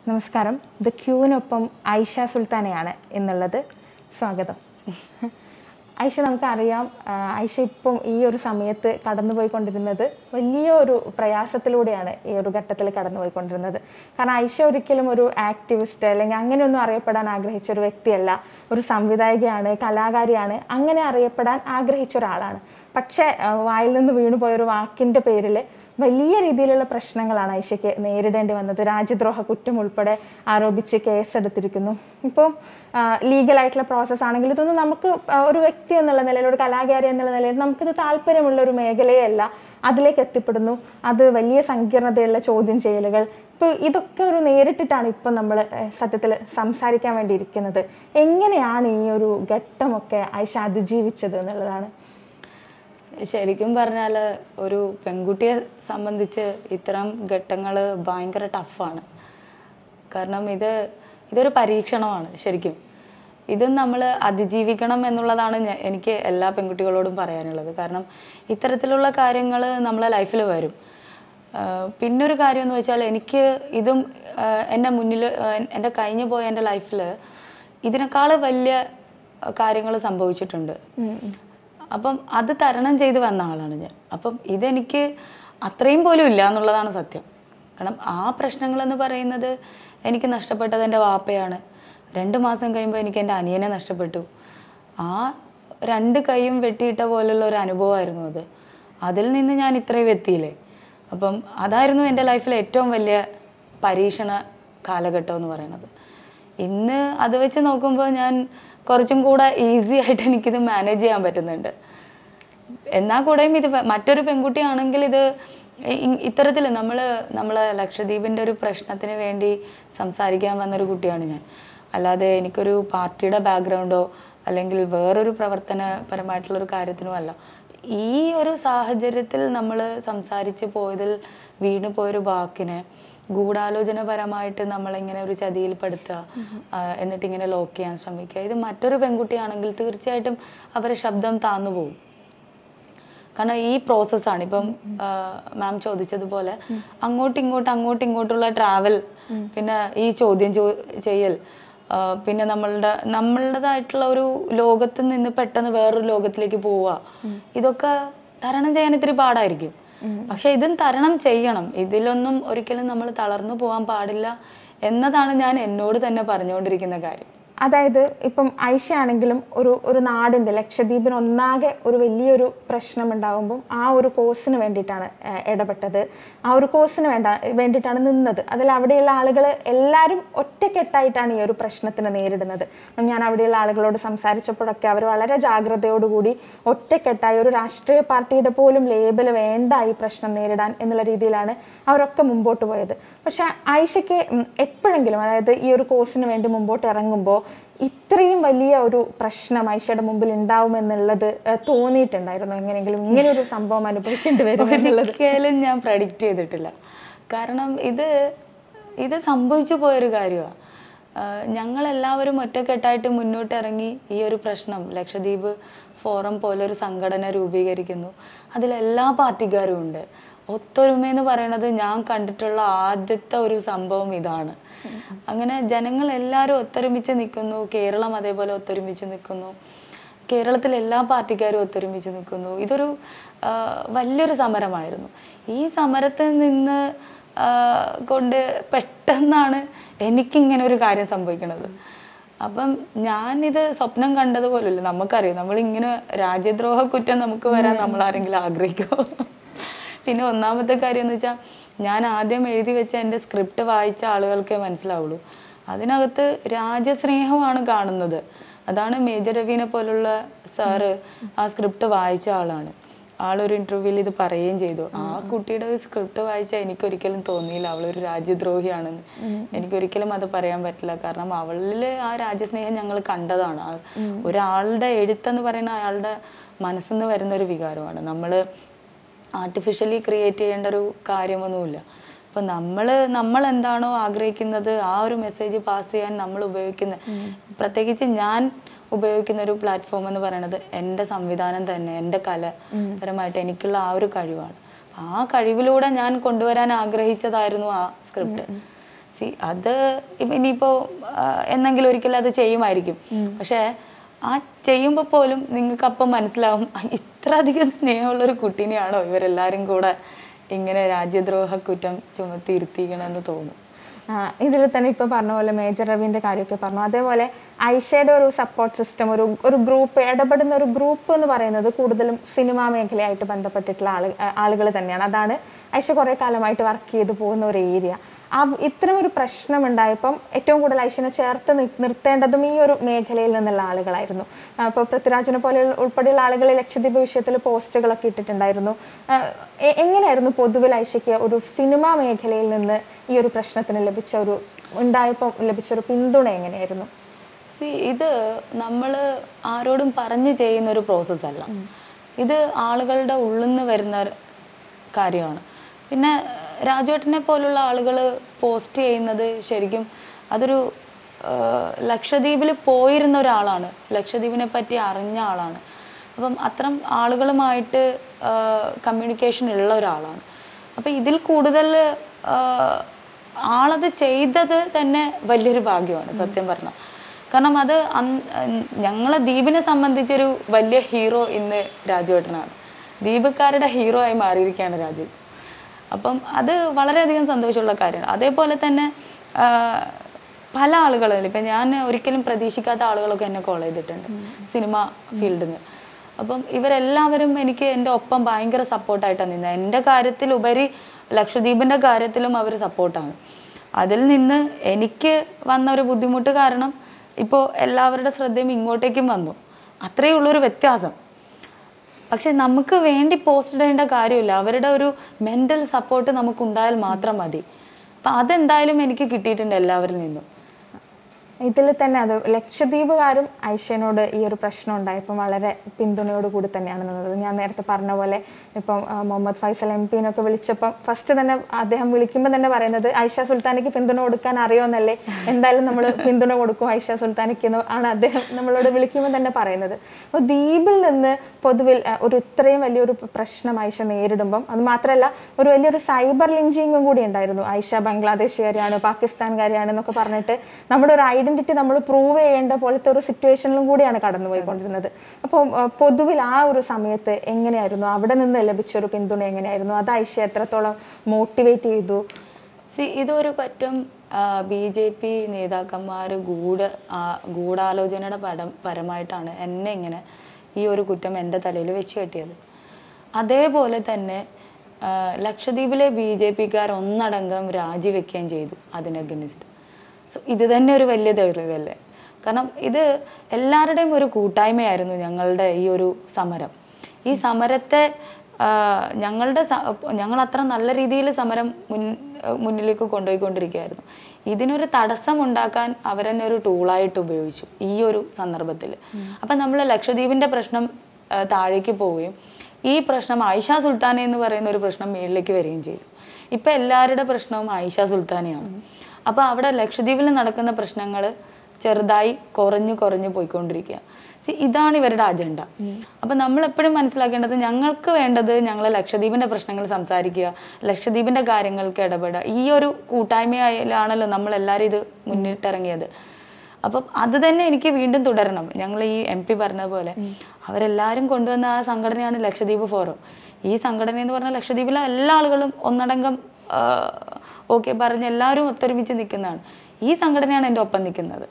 നമസ്കാരം ദ ക്യൂവിനൊപ്പം ഐഷ സുൽത്താനയാണ് എന്നുള്ളത് സ്വാഗതം ഐഷ നമുക്കറിയാം ആ, ഐഷ ഇപ്പം ഈ ഒരു സമയത്ത് കടന്നുപോയിക്കൊണ്ടിരുന്നത് വലിയ ഒരു പ്രയാസത്തിലൂടെയാണ് ഈ ഒരു ഘട്ടത്തിൽ കടന്നുപോയിക്കൊണ്ടിരുന്നത് കാരണം ഐഷ ഒരിക്കലും ഒരു ആക്ടിവിസ്റ്റ് അല്ലെങ്കിൽ അങ്ങനെയൊന്നും അറിയപ്പെടാൻ ആഗ്രഹിച്ച ഒരു വ്യക്തിയല്ല ഒരു സംവിധായികയാണ് കലാകാരിയാണ് അങ്ങനെ അറിയപ്പെടാൻ ആഗ്രഹിച്ച ഒരാളാണ് പക്ഷേ ആ, വായിൽ നിന്ന് വീണുപോയ ഒരു വാക്കിൻ്റെ പേരിൽ വലിയ രീതിയിലുള്ള പ്രശ്നങ്ങളാണ് ഐഷയ്ക്ക് നേരിടേണ്ടി വന്നത് രാജ്യദ്രോഹ കുറ്റം ഉൾപ്പെടെ ആരോപിച്ച് കേസെടുത്തിരിക്കുന്നു ഇപ്പോൾ ലീഗലായിട്ടുള്ള പ്രോസസ്സ് ആണെങ്കിൽ ഇതൊന്നും നമുക്ക് ആ, ഒരു വ്യക്തി എന്നുള്ള നിലയിൽ ഒരു കലാകാരി എന്നുള്ള നിലയിൽ നമുക്കിത് താല്പര്യമുള്ള ഒരു മേഖലയല്ല അതിലേക്ക് എത്തിപ്പെടുന്നു അത് വലിയ സങ്കീർണതയുള്ള ചോദ്യം ചെയ്യലുകൾ ഇപ്പോൾ ഇതൊക്കെ ഒരു നേരിട്ടിട്ടാണ് ഇപ്പം നമ്മൾ സത്യത്തിൽ സംസാരിക്കാൻ വേണ്ടി ഇരിക്കുന്നത് എങ്ങനെയാണ് ഈ ഒരു ഘട്ടമൊക്കെ ഐഷ അതിജീവിച്ചത് എന്നുള്ളതാണ് ശരിക്കും പറഞ്ഞാൽ ഒരു പെൺകുട്ടിയെ സംബന്ധിച്ച് ഇത്തരം ഘട്ടങ്ങൾ ഭയങ്കര ടഫാണ് കാരണം ഇത് ഇതൊരു പരീക്ഷണമാണ് ശരിക്കും ഇത് നമ്മൾ അതിജീവിക്കണം എന്നുള്ളതാണ് ഞ- എനിക്ക് എല്ലാ പെൺകുട്ടികളോടും പറയാനുള്ളത് കാരണം ഇത്തരത്തിലുള്ള കാര്യങ്ങൾ നമ്മളെ ലൈഫിൽ വരും ആഹ് പിന്നൊരു കാര്യം എന്ന് വെച്ചാൽ എനിക്ക് ഇതും ആഹ് എൻ്റെ മുന്നിൽ എൻ്റെ കഴിഞ്ഞു പോയ എൻ്റെ ലൈഫിൽ ഇതിനേക്കാൾ വലിയ കാര്യങ്ങൾ സംഭവിച്ചിട്ടുണ്ട് അപ്പം അത് തരണം ചെയ്ത് വന്ന ആളാണ് ഞാൻ അപ്പം ഇതെനിക്ക് അത്രയും പോലും ഇല്ല എന്നുള്ളതാണ് സത്യം കാരണം ആ പ്രശ്നങ്ങളെന്ന് പറയുന്നത് എനിക്ക് നഷ്ടപ്പെട്ടത് എൻ്റെ വാപ്പയാണ് രണ്ട് മാസം കഴിയുമ്പോൾ എനിക്ക് എൻ്റെ അനിയനെ നഷ്ടപ്പെട്ടു ആ രണ്ട് കൈയും വെട്ടിയിട്ട പോലുള്ള ഒരു അനുഭവമായിരുന്നു അത് അതിൽ നിന്ന് ഞാൻ ഇത്രയും എത്തിയില്ലേ അപ്പം അതായിരുന്നു എൻ്റെ ലൈഫിലെ ഏറ്റവും വലിയ പരീക്ഷണ കാലഘട്ടം എന്ന് പറയുന്നത് ഇന്ന് അത് വെച്ച് നോക്കുമ്പോൾ ഞാൻ കുറച്ചും കൂടെ ഈസി ആയിട്ട് എനിക്കിത് മാനേജ് ചെയ്യാൻ പറ്റുന്നുണ്ട് എന്നാൽ കൂടെയും ഇത് വ- മറ്റൊരു പെൺകുട്ടിയാണെങ്കിൽ ഇത് ഇ- ഇത്തരത്തിൽ നമ്മൾ നമ്മളെ ലക്ഷദ്വീപിൻ്റെ ഒരു പ്രശ്നത്തിന് വേണ്ടി സംസാരിക്കാൻ വന്നൊരു കുട്ടിയാണ് ഞാൻ അല്ലാതെ എനിക്കൊരു പാർട്ടിയുടെ ബാക്ക്ഗ്രൗണ്ടോ അല്ലെങ്കിൽ വേറൊരു പ്രവർത്തനപരമായിട്ടുള്ളൊരു കാര്യത്തിനോ അല്ല ഈ ഒരു സാഹചര്യത്തിൽ നമ്മൾ സംസാരിച്ച് പോയതിൽ വീണു പോയൊരു വാക്കിനെ ഗൂഢാലോചനപരമായിട്ട് നമ്മളിങ്ങനെ ഒരു ചതിയിൽപ്പെടുത്തുക ആ, എന്നിട്ട് ഇങ്ങനെ ലോക്ക് ചെയ്യാൻ ശ്രമിക്കുക ഇത് മറ്റൊരു പെൺകുട്ടിയാണെങ്കിൽ തീർച്ചയായിട്ടും അവരുടെ ശബ്ദം താന്നു പോകും കാരണം ഈ പ്രോസസ്സാണ് ഇപ്പം മാം ചോദിച്ചതുപോലെ അങ്ങോട്ടും ഇങ്ങോട്ടും അങ്ങോട്ടും ഇങ്ങോട്ടുള്ള ട്രാവൽ പിന്നെ ഈ ചോദ്യം ചോ ചെയ്യൽ ആ, പിന്നെ നമ്മളുടെ നമ്മളുടേതായിട്ടുള്ള ഒരു ലോകത്ത് നിന്ന് പെട്ടെന്ന് വേറൊരു ലോകത്തിലേക്ക് പോവുക ഇതൊക്കെ തരണം ചെയ്യാൻ ഇത്തിരി പാടായിരിക്കും പക്ഷെ ഇതും തരണം ചെയ്യണം ഇതിലൊന്നും ഒരിക്കലും നമ്മൾ തളർന്നു പോകാൻ പാടില്ല എന്നതാണ് ഞാൻ എന്നോട് തന്നെ പറഞ്ഞുകൊണ്ടിരിക്കുന്ന കാര്യം അതായത് ഇപ്പം ഐഷ ആണെങ്കിലും ഒരു ഒരു നാടിൻ്റെ ലക്ഷദ്വീപിന് ഒന്നാകെ ഒരു വലിയൊരു പ്രശ്നം ഉണ്ടാകുമ്പം ആ ഒരു കോഴ്സിന് വേണ്ടിയിട്ടാണ് ഏഹ്, ഇടപെട്ടത് ആ ഒരു കോഴ്സിന് വേണ്ട വേണ്ടിയിട്ടാണ് നിന്നത് അതിൽ അവിടെയുള്ള ആളുകൾ എല്ലാവരും ഒറ്റക്കെട്ടായിട്ടാണ് ഈ ഒരു പ്രശ്നത്തിനെ നേരിടുന്നത് അപ്പം ഞാൻ അവിടെയുള്ള ആളുകളോട് സംസാരിച്ചപ്പോഴൊക്കെ അവർ വളരെ ജാഗ്രതയോടുകൂടി ഒറ്റക്കെട്ടായി ഒരു രാഷ്ട്രീയ പാർട്ടിയുടെ പോലും ലേബൽ വേണ്ട ഈ പ്രശ്നം നേരിടാൻ എന്നുള്ള രീതിയിലാണ് അവരൊക്കെ മുമ്പോട്ട് പോയത് പക്ഷെ ആയിഷയ്ക്ക് ഉം, എപ്പോഴെങ്കിലും അതായത് ഈ ഒരു കോഴ്സിന് വേണ്ടി മുമ്പോട്ട് ഇറങ്ങുമ്പോൾ ഇത്രയും വലിയ ഒരു പ്രശ്നം ഐഷയുടെ മുമ്പിൽ ഉണ്ടാവുമെന്നുള്ളത് ഏഹ്, തോന്നിയിട്ടുണ്ടായിരുന്നു എങ്ങനെയെങ്കിലും ഇങ്ങനെ ഒരു സംഭവം അനുഭവിക്കേണ്ടി വരും എന്നുള്ളത് ഒരിക്കലും ഞാൻ പ്രഡിക്റ്റ് ചെയ്തിട്ടില്ല കാരണം ഇത് ഇത് സംഭവിച്ചു പോയൊരു കാര്യമാണ് ഞങ്ങളെല്ലാവരും ഒറ്റക്കെട്ടായിട്ട് മുന്നോട്ട് ഇറങ്ങി ഈ ഒരു പ്രശ്നം ലക്ഷദ്വീപ് ഫോറം പോലൊരു സംഘടന രൂപീകരിക്കുന്നു അതിലെല്ലാ പാർട്ടിക്കാരും ഉണ്ട് ഒത്തൊരുമ എന്ന് പറയുന്നത് ഞാൻ കണ്ടിട്ടുള്ള ആദ്യത്തെ ഒരു സംഭവം ഇതാണ് അങ്ങനെ ജനങ്ങൾ എല്ലാവരും ഒത്തൊരുമിച്ച് നിൽക്കുന്നു കേരളം അതേപോലെ ഒത്തൊരുമിച്ച് നിൽക്കുന്നു കേരളത്തിലെ എല്ലാ പാർട്ടിക്കാരും ഒത്തൊരുമിച്ച് നിൽക്കുന്നു ഇതൊരു ആ, വലിയൊരു സമരമായിരുന്നു ഈ സമരത്തിൽ നിന്ന് ആ, കൊണ്ട് പെട്ടെന്നാണ് എനിക്കിങ്ങനെ ഒരു കാര്യം സംഭവിക്കുന്നത് അപ്പം ഞാനിത് സ്വപ്നം കണ്ടതുപോലല്ല നമുക്കറിയാം നമ്മളിങ്ങനെ രാജ്യദ്രോഹ കുറ്റം നമുക്ക് വരാൻ നമ്മൾ ആരെങ്കിലും ആഗ്രഹിക്കുമോ പിന്നെ ഒന്നാമത്തെ കാര്യം എന്ന് വെച്ചാൽ ഞാൻ ആദ്യം എഴുതി വെച്ച എൻ്റെ സ്ക്രിപ്റ്റ് വായിച്ച ആളുകൾക്കേ മനസ്സിലാവുള്ളൂ അതിനകത്ത് രാജ്യസ്നേഹമാണ് കാണുന്നത് അതാണ് മേജർ രവീനെ പോലുള്ള സാറ് ആ സ്ക്രിപ്റ്റ് വായിച്ച ആളാണ് ആളൊരു ഇൻ്റർവ്യൂവിൽ ഇത് പറയുകയും ചെയ്തു ആ കുട്ടിയുടെ ഒരു സ്ക്രിപ്റ്റ് വായിച്ചാൽ എനിക്കൊരിക്കലും തോന്നിയില്ല അവളൊരു രാജ്യദ്രോഹിയാണെന്ന് എനിക്കൊരിക്കലും അത് പറയാൻ പറ്റില്ല കാരണം അവളിൽ ആ രാജ്യസ്നേഹം ഞങ്ങൾ കണ്ടതാണ് ആ ഒരാളുടെ എഴുത്തെന്ന് പറയുന്ന അയാളുടെ മനസ്സിന്ന് വരുന്ന ഒരു വികാരമാണ് നമ്മൾ ആർട്ടിഫിഷ്യലി ക്രിയേറ്റ് ചെയ്യേണ്ട ഒരു കാര്യമൊന്നുമില്ല അപ്പം നമ്മൾ നമ്മൾ എന്താണോ ആഗ്രഹിക്കുന്നത് ആ ഒരു മെസ്സേജ് പാസ് ചെയ്യാൻ നമ്മൾ ഉപയോഗിക്കുന്ന പ്രത്യേകിച്ച് ഞാൻ ഉപയോഗിക്കുന്ന ഒരു പ്ലാറ്റ്ഫോം എന്ന് പറയുന്നത് എൻ്റെ സംവിധാനം തന്നെ എൻ്റെ കല പരമായിട്ട് എനിക്കുള്ള ആ ഒരു കഴിവാണ് ആ കഴിവിലൂടെ ഞാൻ കൊണ്ടുവരാൻ ആഗ്രഹിച്ചതായിരുന്നു ആ സ്ക്രിപ്റ്റ് സി അത് ഇപ്പ- ഇനിയിപ്പോ ആ, എന്നെങ്കിലും ഒരിക്കലും അത് ചെയ്യുമായിരിക്കും പക്ഷേ ആ ചെയ്യുമ്പോൾ പോലും നിങ്ങൾക്ക് അപ്പം മനസ്സിലാവും "ആ, ഇത്ര അധികം സ്നേഹമുള്ളൊരു കുട്ടീനെയാണോ ഇവരെല്ലാവരും കൂടെ ഇങ്ങനെ രാജ്യദ്രോഹ കുറ്റം ചുമത്തി ഇരുത്തിക്കണമെന്ന് തോന്നും ഇതിൽ തന്നെ ഇപ്പോൾ പറഞ്ഞ പോലെ മേജർ രവിൻ്റെ കാര്യമൊക്കെ പറഞ്ഞു അതേപോലെ ഐഷയുടെ ഒരു സപ്പോർട്ട് സിസ്റ്റം ഒരു ഒരു ഗ്രൂപ്പ് ഇടപെടുന്ന ഒരു ഗ്രൂപ്പ് എന്ന് പറയുന്നത് കൂടുതലും സിനിമാ മേഖലയായിട്ട് ബന്ധപ്പെട്ടിട്ടുള്ള ആള് ആളുകൾ തന്നെയാണ് അതാണ് ഐഷ കുറേ കാലമായിട്ട് വർക്ക് ചെയ്തു പോകുന്ന ഒരു ഏരിയ ആ ഇത്തരം ഒരു പ്രശ്നം ഉണ്ടായപ്പം ഏറ്റവും കൂടുതൽ ഐഷനെ ചേർത്ത് നി- നിർത്തേണ്ടതും ഈ ഒരു മേഖലയിൽ നിന്നുള്ള ആളുകളായിരുന്നു അപ്പോൾ പൃഥ്വിരാജിനെ പോലെ ഉൾപ്പെടെയുള്ള ആളുകൾ ലക്ഷദ്വീപ് വിഷയത്തിൽ പോസ്റ്റുകളൊക്കെ ഇട്ടിട്ടുണ്ടായിരുന്നു ആ, എ- എങ്ങനെയായിരുന്നു പൊതുവിൽ ഐഷയ്ക്ക് ഒരു സിനിമാ മേഖലയിൽ നിന്ന് ഈ ഒരു പ്രശ്നത്തിന് ലഭിച്ച ഒരു ഉണ്ടായപ്പോൾ ലഭിച്ച ഒരു പിന്തുണ എങ്ങനെയായിരുന്നു സി ഇത് നമ്മൾ ആരോടും പറഞ്ഞ് ചെയ്യുന്ന ഒരു പ്രോസസ്സ് അല്ല ഇത് ആളുകളുടെ ഉള്ളിൽ നിന്ന് വരുന്ന ഒരു കാര്യമാണ് പിന്നെ രാജുവേട്ടനെ പോലുള്ള ആളുകൾ പോസ്റ്റ് ചെയ്യുന്നത് ശരിക്കും അതൊരു ആ, ലക്ഷദ്വീപിൽ പോയിരുന്ന ഒരാളാണ് ലക്ഷദ്വീപിനെ പറ്റി അറിഞ്ഞ ആളാണ് അപ്പം അത്തരം ആളുകളുമായിട്ട് കമ്മ്യൂണിക്കേഷൻ ഉള്ള ഒരാളാണ് അപ്പം ഇതിൽ കൂടുതൽ ആ, ആളത് ചെയ്തത് തന്നെ വലിയൊരു ഭാഗ്യമാണ് സത്യം പറഞ്ഞാൽ കാരണം അത് അന്ന് ഞങ്ങളെ ദ്വീപിനെ സംബന്ധിച്ചൊരു വലിയ ഹീറോ ഇന്ന് രാജുവേട്ടനാണ് ദ്വീപുകാരുടെ ഹീറോ ആയി മാറിയിരിക്കുകയാണ് രാജു അപ്പം അത് വളരെയധികം സന്തോഷമുള്ള കാര്യമാണ് അതേപോലെ തന്നെ ആ, പല ആളുകളും ഇപ്പം ഞാൻ ഒരിക്കലും പ്രതീക്ഷിക്കാത്ത ആളുകളൊക്കെ എന്നെ കോൾ ചെയ്തിട്ടുണ്ട് സിനിമ ഫീൽഡിൽ നിന്ന് അപ്പം ഇവരെല്ലാവരും എനിക്ക് എൻ്റെ ഒപ്പം ഭയങ്കര സപ്പോർട്ടായിട്ടാണ് നിന്നത് എൻ്റെ കാര്യത്തിലുപരി ലക്ഷദ്വീപിൻ്റെ കാര്യത്തിലും അവർ സപ്പോർട്ടാണ് അതിൽ നിന്ന് എനിക്ക് വന്ന ഒരു ബുദ്ധിമുട്ട് കാരണം ഇപ്പോൾ എല്ലാവരുടെ ശ്രദ്ധയും ഇങ്ങോട്ടേക്കും വന്നു അത്രയേ ഉള്ളൊരു വ്യത്യാസം പക്ഷെ നമുക്ക് വേണ്ടി പോസ്റ്റ് ചെയ്യേണ്ട കാര്യമില്ല അവരുടെ ഒരു മെൻ്റൽ സപ്പോർട്ട് നമുക്കുണ്ടായാൽ മാത്രം മതി അപ്പം അതെന്തായാലും എനിക്ക് കിട്ടിയിട്ടുണ്ട് എല്ലാവരിൽ നിന്നും ഇതിൽ തന്നെ അത് ലക്ഷദ്വീപുകാരും ഐഷനോട് ഈ ഒരു പ്രശ്നം ഉണ്ടായപ്പോൾ വളരെ പിന്തുണയോട് കൂടി തന്നെയാണ് നിന്നത് ഞാൻ നേരത്തെ പറഞ്ഞ പോലെ ഇപ്പം ആ, മുഹമ്മദ് ഫൈസൽ എം പിന്നൊക്കെ വിളിച്ചപ്പം ഫസ്റ്റ് തന്നെ അദ്ദേഹം വിളിക്കുമ്പോൾ തന്നെ പറയുന്നത് ഐഷ സുൽത്താനയ്ക്ക് പിന്തുണ കൊടുക്കാൻ അറിയുമെന്നല്ലേ എന്തായാലും നമ്മൾ പിന്തുണ കൊടുക്കും ഐഷ സുൽത്താനയ്ക്ക് എന്ന് ആണ് അദ്ദേഹം നമ്മളോട് വിളിക്കുമ്പോൾ തന്നെ പറയുന്നത് അപ്പോൾ ദ്വീപിൽ നിന്ന് പൊതുവിൽ ആ, ഒരു ഇത്രയും വലിയൊരു പ്രശ്നം ഐഷ നേരിടുമ്പം അത് മാത്രമല്ല ഒരു വലിയൊരു സൈബർ ലിഞ്ചിങ്ങും കൂടി ഉണ്ടായിരുന്നു ഐഷ ബംഗ്ലാദേശുകാരിയാണ് പാകിസ്ഥാൻകാരിയാണ് എന്നൊക്കെ പറഞ്ഞിട്ട് നമ്മുടെ ഒരു ഐഡന്റിറ്റി നമ്മൾ പ്രൂവ് ചെയ്യേണ്ട പോലത്തെ ഒരു സിറ്റുവേഷനിലും കൂടിയാണ് കടന്നുപോയിക്കൊണ്ടിരുന്നത് അപ്പോൾ പൊതുവിൽ ആ ഒരു സമയത്ത് എങ്ങനെയായിരുന്നു അവിടെ നിന്ന് ലഭിച്ച ഒരു പിന്തുണ എങ്ങനെയായിരുന്നു അത് ഐഷ എത്രത്തോളം മോട്ടിവേറ്റ് ചെയ്തു സി ഇതൊരു പറ്റം ബി ജെ പി നേതാക്കന്മാർ ഗൂഢ ആ, ഗൂഢാലോചനയുടെ പരം പരമായിട്ടാണ് എന്നെ ഇങ്ങനെ ഈ ഒരു കുറ്റം എൻ്റെ തലയിൽ വെച്ച് കെട്ടിയത് അതേപോലെ തന്നെ ആ, ലക്ഷദ്വീപിലെ ബി ജെ പിക്കാർ ഒന്നടങ്കം രാജിവെക്കുകയും ചെയ്തു അതിന് അഗനിസ്റ്റ് സോ ഇത് തന്നെ ഒരു വലിയ തെളിവല്ലേ കാരണം ഇത് എല്ലാവരുടെയും ഒരു കൂട്ടായ്മയായിരുന്നു ഞങ്ങളുടെ ഈ ഒരു സമരം ഈ സമരത്തെ ആ, ഞങ്ങളുടെ സ- ഞങ്ങൾ അത്ര നല്ല രീതിയിൽ സമരം മുൻ മുന്നിലേക്ക് കൊണ്ടുപോയിക്കൊണ്ടിരിക്കുകയായിരുന്നു ഇതിനൊരു തടസ്സം ഉണ്ടാക്കാൻ അവരെന്നെ ഒരു ടൂളായിട്ട് ഉപയോഗിച്ചു ഈ ഒരു സന്ദർഭത്തിൽ അപ്പം നമ്മൾ ലക്ഷദ്വീപിൻ്റെ പ്രശ്നം ആ, താഴേക്ക് പോവുകയും ഈ പ്രശ്നം ആയിഷ സുൽത്താന എന്ന് പറയുന്ന ഒരു പ്രശ്നം മേളിലേക്ക് വരികയും ചെയ്തു ഇപ്പം എല്ലാവരുടെ പ്രശ്നവും ആയിഷ സുൽത്താനയാണ് അപ്പോൾ അവിടെ ലക്ഷദ്വീപിൽ നടക്കുന്ന പ്രശ്നങ്ങൾ ചെറുതായി കുറഞ്ഞു കുറഞ്ഞു പോയിക്കൊണ്ടിരിക്കുക See, ഇതാണ് ഇവരുടെ അജണ്ട അപ്പം നമ്മൾ എപ്പോഴും മനസ്സിലാക്കേണ്ടത് ഞങ്ങൾക്ക് വേണ്ടത് ഞങ്ങൾ ലക്ഷദ്വീപിൻ്റെ പ്രശ്നങ്ങൾ സംസാരിക്കുക ലക്ഷദ്വീപിൻ്റെ കാര്യങ്ങൾക്ക് ഇടപെടുക ഈ ഒരു കൂട്ടായ്മയിലാണല്ലോ നമ്മൾ എല്ലാവരും ഇത് മുന്നിട്ടിറങ്ങിയത് അപ്പം അത് തന്നെ എനിക്ക് വീണ്ടും തുടരണം ഞങ്ങൾ ഈ എം പി പറഞ്ഞ പോലെ അവരെല്ലാവരും കൊണ്ടുവന്ന ആ സംഘടനയാണ് ലക്ഷദ്വീപ് ഫോറം ഈ സംഘടന എന്ന് പറഞ്ഞാൽ ലക്ഷദ്വീപിലെ എല്ലാ ആളുകളും ഒന്നടങ്കം ഓക്കെ പറഞ്ഞ് എല്ലാവരും ഒത്തൊരുമിച്ച് നിൽക്കുന്നതാണ് ഈ സംഘടനയാണ് എൻ്റെ ഒപ്പം നിൽക്കുന്നത്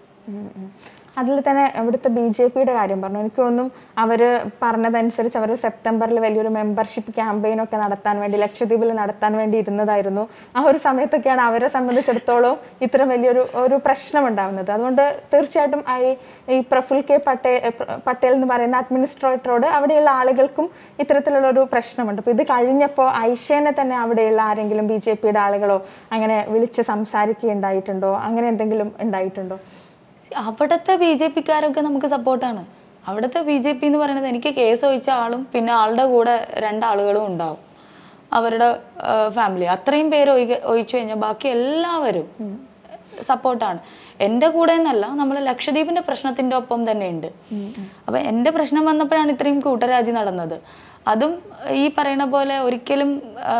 അതിൽ തന്നെ ഇവിടുത്തെ ബി ജെ പിയുടെ കാര്യം പറഞ്ഞു എനിക്ക് തോന്നും അവർ പറഞ്ഞതനുസരിച്ച് അവർ സെപ്റ്റംബറിൽ വലിയൊരു മെമ്പർഷിപ്പ് ക്യാമ്പയിൻ ഒക്കെ നടത്താൻ വേണ്ടി ലക്ഷദ്വീപിൽ നടത്താൻ വേണ്ടി ഇരുന്നതായിരുന്നു ആ ഒരു സമയത്തൊക്കെയാണ് അവരെ സംബന്ധിച്ചിടത്തോളം ഇത്തരം വലിയൊരു ഒരു പ്രശ്നം ഉണ്ടാകുന്നത് അതുകൊണ്ട് തീർച്ചയായിട്ടും ആ ഈ ഈ പ്രഫുൽ കെ പട്ടേൽ പട്ടേൽ എന്ന് പറയുന്ന അഡ്മിനിസ്ട്രേറ്ററോട് അവിടെയുള്ള ആളുകൾക്കും ഇത്തരത്തിലുള്ള ഒരു പ്രശ്നമുണ്ട് അപ്പോൾ ഇത് കഴിഞ്ഞപ്പോൾ ഐഷേനെ തന്നെ അവിടെയുള്ള ആരെങ്കിലും ബി ജെ പിയുടെ ആളുകളോ അങ്ങനെ വിളിച്ച് സംസാരിക്കുകയുണ്ടായിട്ടുണ്ടോ അങ്ങനെ എന്തെങ്കിലും ഉണ്ടായിട്ടുണ്ടോ അവിടുത്തെ ബി ജെ പിക്കാരൊക്കെ നമുക്ക് സപ്പോർട്ടാണ് അവിടുത്തെ ബി ജെ പി എന്ന് പറയുന്നത് എനിക്ക് കേസ് ഒഴിച്ച ആളും പിന്നെ ആളുടെ കൂടെ രണ്ടാളുകളും ഉണ്ടാവും അവരുടെ ഫാമിലി അത്രയും പേര് ഒഴിക ഒഴിച്ചു കഴിഞ്ഞാൽ ബാക്കി എല്ലാവരും സപ്പോർട്ടാണ് എൻ്റെ കൂടെ എന്നല്ല നമ്മൾ ലക്ഷദ്വീപിൻ്റെ പ്രശ്നത്തിൻ്റെ ഒപ്പം തന്നെ ഉണ്ട് അപ്പം എൻ്റെ പ്രശ്നം വന്നപ്പോഴാണ് ഇത്രയും കൂട്ടരാജി നടന്നത് അതും ഈ പറയുന്ന പോലെ ഒരിക്കലും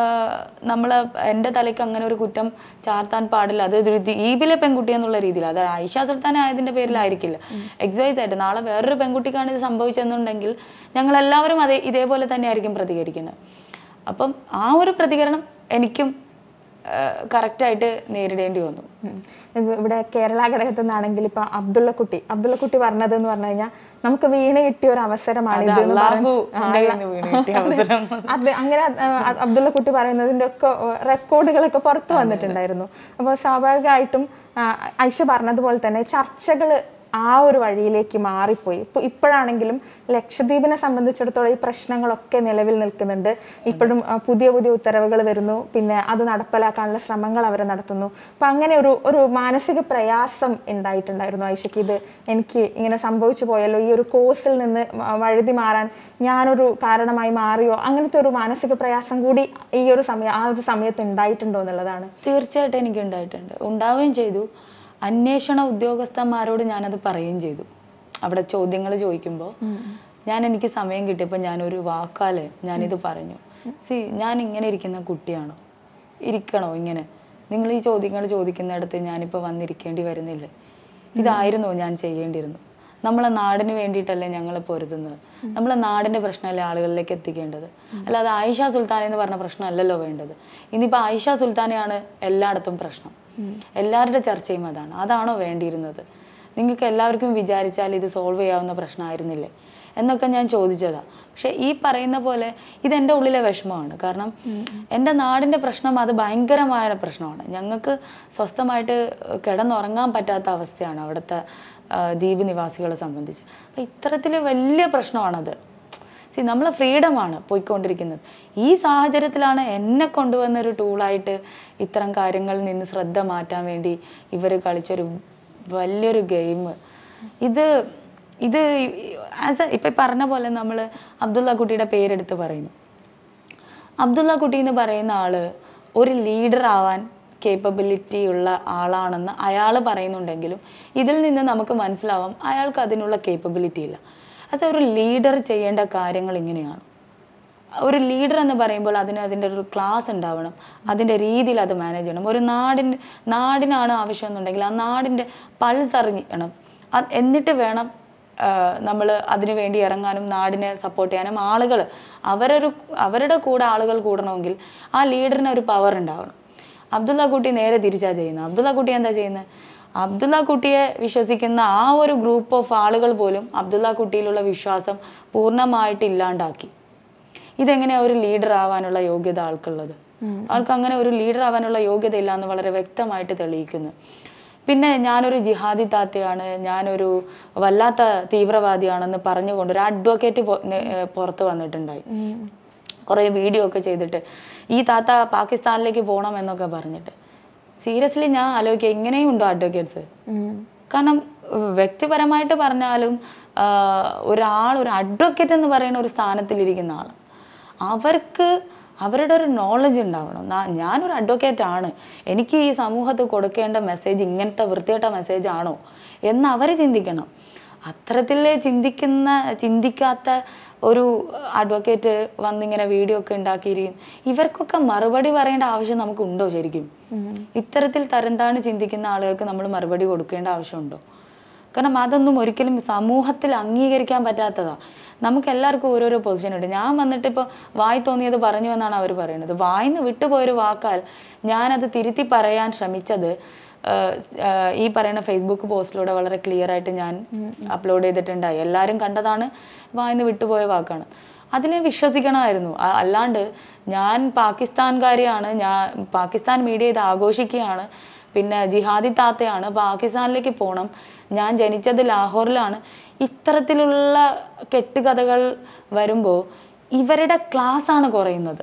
നമ്മൾ എൻ്റെ തലയ്ക്ക് അങ്ങനെ ഒരു കുറ്റം ചാർത്താൻ പാടില്ല അത് ഒരു ദ്വീപിലെ പെൺകുട്ടി എന്നുള്ള രീതിയിൽ അത് ആയിഷ സുൽത്താൻ ആയതിൻ്റെ പേരിലായിരിക്കില്ല എക്സൈസ് ആയിട്ട് നാളെ വേറൊരു പെൺകുട്ടിക്കാണ് ഇത് സംഭവിച്ചെന്നുണ്ടെങ്കിൽ ഞങ്ങൾ എല്ലാവരും അതേ ഇതേപോലെ തന്നെ ആയിരിക്കും പ്രതികരിക്കുന്നത് അപ്പം ആ ഒരു പ്രതികരണം എനിക്കും കറക്റ്റായിട്ട് നേരിടേണ്ടി വന്നു ഉം. ഇത് ഇവിടെ കേരള ഘടകത്തിൽ നിന്നാണെങ്കിൽ ഇപ്പൊ അബ്ദുള്ളക്കുട്ടി അബ്ദുള്ളക്കുട്ടി പറഞ്ഞത് എന്ന് പറഞ്ഞു കഴിഞ്ഞാൽ നമുക്ക് വീണ് കിട്ടിയ ഒരു അവസരമാണ് ഇത് എന്ന് അള്ളാഹു പറഞ്ഞ് ആ, എൻ്റെ കയ്യിൽ നിന്ന് വീണ് കിട്ടിയ അവസരം അത് അങ്ങനെ അബ്ദുള്ളക്കുട്ടി പറയുന്നതിന്റെ ഒക്കെ റെക്കോർഡുകളൊക്കെ പുറത്തു വന്നിട്ടുണ്ടായിരുന്നു അപ്പോൾ സ്വാഭാവികമായിട്ടും ആ, ഐഷ പറഞ്ഞതുപോലെ തന്നെ ചർച്ചകൾ ആ ഒരു വഴിയിലേക്ക് മാറിപ്പോയി ഇപ്പൊ ഇപ്പോഴാണെങ്കിലും ലക്ഷദ്വീപിനെ സംബന്ധിച്ചിടത്തോളം ഈ പ്രശ്നങ്ങളൊക്കെ നിലവിൽ നിൽക്കുന്നുണ്ട് ഇപ്പോഴും ആ, പുതിയ പുതിയ ഉത്തരവുകൾ വരുന്നു പിന്നെ അത് നടപ്പിലാക്കാനുള്ള ശ്രമങ്ങൾ അവർ നടത്തുന്നു അപ്പൊ അങ്ങനെ ഒരു ഒരു മാനസിക പ്രയാസം ഉണ്ടായിട്ടുണ്ടായിരുന്നു ഐഷയ്ക്ക് ഇത് എനിക്ക് ഇങ്ങനെ സംഭവിച്ചു പോയല്ലോ ഈ ഒരു കോഴ്സിൽ നിന്ന് വ- വഴുതി മാറാൻ ഞാനൊരു കാരണമായി മാറിയോ അങ്ങനത്തെ ഒരു മാനസിക പ്രയാസം കൂടി ഈ ഒരു സമയം ആ ഒരു സമയത്ത് ഉണ്ടായിട്ടുണ്ടോ എന്നുള്ളതാണ് തീർച്ചയായിട്ടും എനിക്ക് ഉണ്ടായിട്ടുണ്ട് ഉണ്ടാവുകയും ചെയ്തു അന്വേഷണ ഉദ്യോഗസ്ഥന്മാരോട് ഞാനത് പറയുകയും ചെയ്തു അവിടെ ചോദ്യങ്ങൾ ചോദിക്കുമ്പോൾ ഞാൻ എനിക്ക് സമയം കിട്ടിയപ്പോൾ ഞാനൊരു വാക്കാല് ഞാനിത് പറഞ്ഞു സി ഞാൻ ഇങ്ങനെ ഇരിക്കുന്ന കുട്ടിയാണോ ഇരിക്കണോ ഇങ്ങനെ നിങ്ങൾ ഈ ചോദ്യങ്ങൾ ചോദിക്കുന്നിടത്ത് ഞാനിപ്പോൾ വന്നിരിക്കേണ്ടി വരുന്നില്ലേ ഇതായിരുന്നോ ഞാൻ ചെയ്യേണ്ടിയിരുന്നു നമ്മളെ നാടിന് വേണ്ടിയിട്ടല്ലേ ഞങ്ങൾ പൊരുതുന്നത് നമ്മളെ നാടിൻ്റെ പ്രശ്നമല്ലേ ആളുകളിലേക്ക് എത്തിക്കേണ്ടത് അല്ലാതെ ആയിഷ സുൽത്താന എന്ന് പറഞ്ഞ പ്രശ്നമല്ലല്ലോ വേണ്ടത് ഇനിയിപ്പോൾ ആയിഷ സുൽത്താനയാണ് എല്ലായിടത്തും പ്രശ്നം എല്ലാവരുടെ ചർച്ചയും അതാണ് അതാണോ വേണ്ടിയിരുന്നത് നിങ്ങൾക്ക് എല്ലാവർക്കും വിചാരിച്ചാൽ ഇത് സോൾവ് ചെയ്യാവുന്ന പ്രശ്നമായിരുന്നില്ലേ എന്നൊക്കെ ഞാൻ ചോദിച്ചതാ പക്ഷെ ഈ പറയുന്ന പോലെ ഇതെൻ്റെ ഉള്ളിലെ വിഷമമാണ് കാരണം എൻ്റെ നാടിൻ്റെ പ്രശ്നം അത് ഭയങ്കരമായ പ്രശ്നമാണ് ഞങ്ങൾക്ക് സ്വസ്ഥമായിട്ട് കിടന്നുറങ്ങാൻ പറ്റാത്ത അവസ്ഥയാണ് അവിടുത്തെ ആ, ദ്വീപ് നിവാസികളെ സംബന്ധിച്ച് അപ്പം ഇത്തരത്തിൽ വലിയ പ്രശ്നമാണത് സി നമ്മൾ ഫ്രീഡമാണ് പോയിക്കൊണ്ടിരിക്കുന്നത് ഈ സാഹചര്യത്തിലാണ് എന്നെ കൊണ്ടുവന്ന ഒരു ടൂളായിട്ട് ഇത്തരം കാര്യങ്ങളിൽ നിന്ന് ശ്രദ്ധ മാറ്റാൻ വേണ്ടി ഇവർ കളിച്ചൊരു വലിയൊരു ഗെയിം ഇത് ഇത് ആസ് എ ഇപ്പം പറഞ്ഞ പോലെ നമ്മൾ അബ്ദുള്ള കുട്ടിയുടെ പേരെടുത്ത് പറയുന്നു അബ്ദുള്ള കുട്ടി എന്ന് പറയുന്ന ആള് ഒരു ലീഡർ ആവാൻ കേപ്പബിലിറ്റി ഉള്ള ആളാണെന്ന് അയാൾ പറയുന്നുണ്ടെങ്കിലും ഇതിൽ നിന്ന് നമുക്ക് മനസ്സിലാവാം അയാൾക്ക് അതിനുള്ള കേപ്പബിലിറ്റി ഇല്ല അത് ഒരു ലീഡർ ചെയ്യേണ്ട കാര്യങ്ങൾ ഇങ്ങനെയാണ് ഒരു ലീഡർ എന്ന് പറയുമ്പോൾ അതിന് അതിൻ്റെ ഒരു ക്ലാസ് ഉണ്ടാവണം അതിൻ്റെ രീതിയിൽ അത് മാനേജ് ചെയ്യണം ഒരു നാടിൻ്റെ നാടിനാണ് ആവശ്യം എന്നുണ്ടെങ്കിൽ ആ നാടിൻ്റെ പൾസ് അറിയണം അത് എന്നിട്ട് വേണം നമ്മൾ അതിനു വേണ്ടി ഇറങ്ങാനും നാടിനെ സപ്പോർട്ട് ചെയ്യാനും ആളുകൾ അവരൊരു അവരുടെ കൂടെ ആളുകൾ കൂടണമെങ്കിൽ ആ ലീഡറിന് ഒരു പവർ ഉണ്ടാവണം അബ്ദുള്ള കുട്ടി നേരെ തിരിച്ചാ ചെയ്യുന്നത് അബ്ദുള്ള കുട്ടി എന്താ ചെയ്യുന്നത് അബ്ദുള്ള കുട്ടിയെ വിശ്വസിക്കുന്ന ആ ഒരു ഗ്രൂപ്പ് ഓഫ് ആളുകൾ പോലും അബ്ദുള്ള കുട്ടിയിലുള്ള വിശ്വാസം പൂർണ്ണമായിട്ട് ഇല്ലാണ്ടാക്കി ഇതെങ്ങനെയാ ഒരു ലീഡർ ആവാനുള്ള യോഗ്യത ആൾക്കുള്ളത് ആൾക്ക് അങ്ങനെ ഒരു ലീഡർ ആവാനുള്ള യോഗ്യത ഇല്ല എന്ന് വളരെ വ്യക്തമായിട്ട് തെളിയിക്കുന്നു പിന്നെ ഞാനൊരു ജിഹാദി താത്തയാണ് ഞാനൊരു വല്ലാത്ത തീവ്രവാദിയാണെന്ന് പറഞ്ഞുകൊണ്ട് ഒരു അഡ്വക്കേറ്റ് പുറത്ത് വന്നിട്ടുണ്ടായി കുറേ വീഡിയോ ഒക്കെ ചെയ്തിട്ട് ഈ താത്ത പാകിസ്ഥാനിലേക്ക് പോകണം എന്നൊക്കെ പറഞ്ഞിട്ട് സീരിയസ്ലി ഞാൻ ആലോചിക്കുക ഇങ്ങനെയും ഉണ്ടോ അഡ്വക്കേറ്റ്സ് കാരണം ഏഹ് വ്യക്തിപരമായിട്ട് പറഞ്ഞാലും ആഹ് ഒരാൾ ഒരു അഡ്വക്കേറ്റ് എന്ന് പറയുന്ന ഒരു സ്ഥാനത്തിലിരിക്കുന്ന ആൾ അവർക്ക് അവരുടെ ഒരു നോളജ് ഉണ്ടാവണം നാ- ഞാനൊരു അഡ്വക്കേറ്റ് ആണ് എനിക്ക് ഈ സമൂഹത്തിൽ കൊടുക്കേണ്ട മെസ്സേജ് ഇങ്ങനത്തെ വൃത്തികെട്ട മെസ്സേജ് ആണോ എന്ന് അവർ ചിന്തിക്കണം അത്തരത്തിൽ ചിന്തിക്കുന്ന ചിന്തിക്കാത്ത ഒരു അഡ്വക്കേറ്റ് വന്നിങ്ങനെ വീഡിയോ ഒക്കെ ഉണ്ടാക്കിയിരിക്കും ഇവർക്കൊക്കെ മറുപടി പറയേണ്ട ആവശ്യം നമുക്കുണ്ടോ ശരിക്കും ഇത്തരത്തിൽ തരംതാണ് ചിന്തിക്കുന്ന ആളുകൾക്ക് നമ്മൾ മറുപടി കൊടുക്കേണ്ട ആവശ്യമുണ്ടോ കാരണം അതൊന്നും ഒരിക്കലും സമൂഹത്തിൽ അംഗീകരിക്കാൻ പറ്റാത്തതാ നമുക്ക് എല്ലാവർക്കും ഓരോരോ പൊസിഷൻ ഉണ്ട് ഞാൻ വന്നിട്ട് ഇപ്പോൾ വായി തോന്നിയത് പറഞ്ഞു എന്നാണ് അവർ പറയുന്നത് വായിന്ന് വിട്ടുപോയൊരു വാക്കാൽ ഞാനത് തിരുത്തി പറയാൻ ശ്രമിച്ചത് ആഹ് ആഹ് ഈ പറയുന്ന ഫേസ്ബുക്ക് പോസ്റ്റിലൂടെ വളരെ ക്ലിയർ ആയിട്ട് ഞാൻ അപ്ലോഡ് ചെയ്തിട്ടുണ്ടായി എല്ലാവരും കണ്ടതാണ് വായിന്ന് വിട്ടുപോയ വാക്കാണ് അതിനെ വിശ്വസിക്കണമായിരുന്നു അ- അല്ലാണ്ട് ഞാൻ പാകിസ്ഥാൻകാരിയാണ് ഞാൻ പാകിസ്ഥാൻ മീഡിയ ഇത് ആഘോഷിക്കുകയാണ് പിന്നെ ജിഹാദി താത്തയാണ് പാകിസ്ഥാനിലേക്ക് പോകണം ഞാൻ ജനിച്ചത് ലാഹോറിലാണ് ഇത്തരത്തിലുള്ള കെട്ടുകഥകൾ വരുമ്പോൾ ഇവരുടെ ക്ലാസ് ആണ് കുറയുന്നത്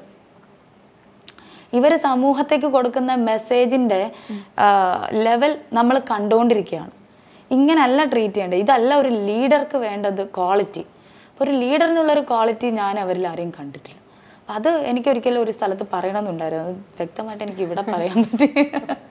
ഇവർ സമൂഹത്തേക്ക് കൊടുക്കുന്ന മെസ്സേജിൻ്റെ ലെവൽ നമ്മൾ കണ്ടുകൊണ്ടിരിക്കുകയാണ് ഇങ്ങനല്ല ട്രീറ്റ് ചെയ്യേണ്ടത് ഇതല്ല ഒരു ലീഡർക്ക് വേണ്ടത് ക്വാളിറ്റി ഒരു ലീഡറിനുള്ളൊരു ക്വാളിറ്റി ഞാൻ അവരിൽ ആരെയും കണ്ടിട്ടില്ല അപ്പം അത് എനിക്കൊരിക്കലും ഒരു സ്ഥലത്ത് പറയണമെന്നുണ്ടായിരുന്നു അത് വ്യക്തമായിട്ട് എനിക്ക് ഇവിടെ പറയാൻ പറ്റി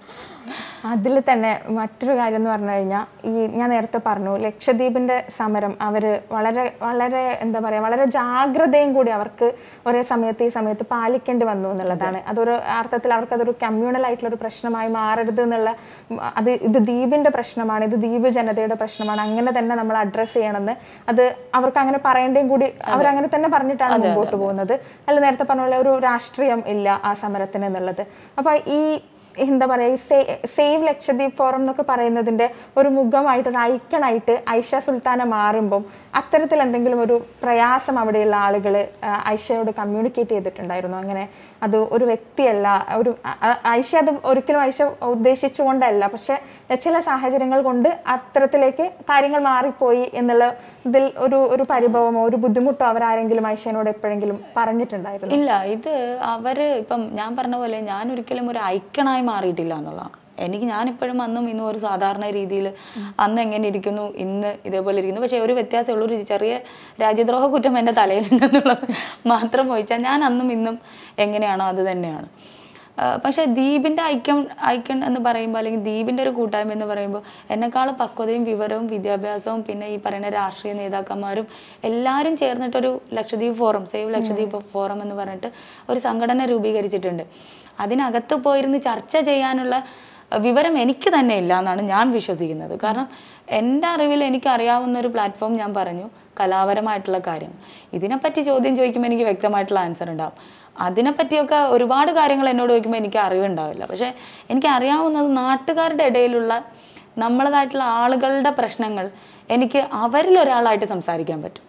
അതിൽ തന്നെ മറ്റൊരു കാര്യം എന്ന് പറഞ്ഞു കഴിഞ്ഞാൽ ഈ ഞാൻ നേരത്തെ പറഞ്ഞു ലക്ഷദ്വീപിന്റെ സമരം അവർ വളരെ വളരെ എന്താ പറയുക വളരെ ജാഗ്രതയും കൂടി അവർക്ക് ഒരേ സമയത്ത് ഈ സമയത്ത് പാലിക്കേണ്ടി വന്നു എന്നുള്ളതാണ് അതൊരു അർത്ഥത്തിൽ അവർക്ക് അതൊരു കമ്മ്യൂണൽ ആയിട്ടുള്ള ഒരു പ്രശ്നമായി മാറരുത് എന്നുള്ള ഉം, അത് ഇത് ദ്വീപിന്റെ പ്രശ്നമാണ് ഇത് ദ്വീപ് ജനതയുടെ പ്രശ്നമാണ് അങ്ങനെ തന്നെ നമ്മൾ അഡ്രസ്സ് ചെയ്യണമെന്ന് അത് അവർക്ക് അങ്ങനെ പറയേണ്ടതും കൂടി അവരങ്ങനെ തന്നെ പറഞ്ഞിട്ടാണ് മുമ്പോട്ട് പോകുന്നത് അല്ല നേരത്തെ പറഞ്ഞ പോലെ ഒരു രാഷ്ട്രീയം ഇല്ല ആ സമരത്തിന് എന്നുള്ളത് അപ്പൊ ഈ എന്താ പറയുക ഈ സേ- സേവ് ലക്ഷദ്വീപ് ഫോറം എന്നൊക്കെ പറയുന്നതിന്റെ ഒരു മുഖമായിട്ട് ഒരു ഐക്കണായിട്ട് ഐഷ സുൽത്താന മാറുമ്പം അത്തരത്തിൽ എന്തെങ്കിലും ഒരു പ്രയാസം അവിടെയുള്ള ആളുകൾ ഐഷയോട് കമ്മ്യൂണിക്കേറ്റ് ചെയ്തിട്ടുണ്ടായിരുന്നു അങ്ങനെ അത് ഒരു വ്യക്തിയല്ല ഒരു അ- അ- ഐഷ അത് ഒരിക്കലും ഐഷ ഉദ്ദേശിച്ചുകൊണ്ടല്ല പക്ഷെ ചില സാഹചര്യങ്ങൾ കൊണ്ട് അത്തരത്തിലേക്ക് കാര്യങ്ങൾ മാറിപ്പോയി എന്നുള്ള ഇതിൽ ഒരു ഒരു പരിഭവമോ ഒരു ബുദ്ധിമുട്ടോ അവരാരെങ്കിലും ഐഷനോട് എപ്പോഴെങ്കിലും പറഞ്ഞിട്ടുണ്ടായിരുന്നു ഇല്ല ഇത് അവര് ഇപ്പം ഞാൻ പറഞ്ഞ പോലെ ഞാൻ ഒരിക്കലും ഒരു ഐക്കണായി മാറിയിട്ടില്ല എന്നുള്ളതാണ് എനിക്ക് ഞാനിപ്പോഴും അന്നും ഇന്നും ഒരു സാധാരണ രീതിയിൽ അന്ന് എങ്ങനെ ഇരിക്കുന്നു ഇന്ന് ഇതേപോലെ ഇരിക്കുന്നു പക്ഷേ ഒരു വ്യത്യാസമുള്ള ഒരു ചെറിയ രാജ്യദ്രോഹ കുറ്റം എൻ്റെ തലയിലുണ്ടെന്നുള്ളത് മാത്രം ചോദിച്ചാൽ ഞാൻ അന്നും ഇന്നും എങ്ങനെയാണോ അത് തന്നെയാണ് ആ, പക്ഷേ ദ്വീപിൻ്റെ ഐക്യം ഐക്യം എന്ന് പറയുമ്പോൾ അല്ലെങ്കിൽ ദ്വീപിൻ്റെ ഒരു കൂട്ടായ്മ എന്ന് പറയുമ്പോൾ എന്നെക്കാൾ പക്വതയും വിവരവും വിദ്യാഭ്യാസവും പിന്നെ ഈ പറയുന്ന രാഷ്ട്രീയ നേതാക്കന്മാരും എല്ലാവരും ചേർന്നിട്ടൊരു Lakshadweep forum save Lakshadweep forum എന്ന് പറഞ്ഞിട്ട് ഒരു സംഘടന രൂപീകരിച്ചിട്ടുണ്ട് അതിനകത്ത് പോയിരുന്ന് ചർച്ച ചെയ്യാനുള്ള വിവരം എനിക്ക് തന്നെ ഇല്ല എന്നാണ് ഞാൻ വിശ്വസിക്കുന്നത് കാരണം എൻ്റെ അറിവിൽ എനിക്ക് അറിയാവുന്ന ഒരു പ്ലാറ്റ്ഫോം ഞാൻ പറഞ്ഞു കലാപരമായിട്ടുള്ള കാര്യം ഇതിനെപ്പറ്റി ചോദ്യം ചോദിക്കുമ്പോൾ എനിക്ക് വ്യക്തമായിട്ടുള്ള ആൻസർ ഉണ്ടാവും അതിനെപ്പറ്റിയൊക്കെ ഒരുപാട് കാര്യങ്ങൾ എന്നോട് ചോദിക്കുമ്പോൾ എനിക്ക് അറിവുണ്ടാവില്ല പക്ഷേ എനിക്ക് അറിയാവുന്നത് നാട്ടുകാരുടെ ഇടയിലുള്ള നമ്മളതായിട്ടുള്ള ആളുകളുടെ പ്രശ്നങ്ങൾ എനിക്ക് അവരിൽ ഒരാളായിട്ട് സംസാരിക്കാൻ പറ്റും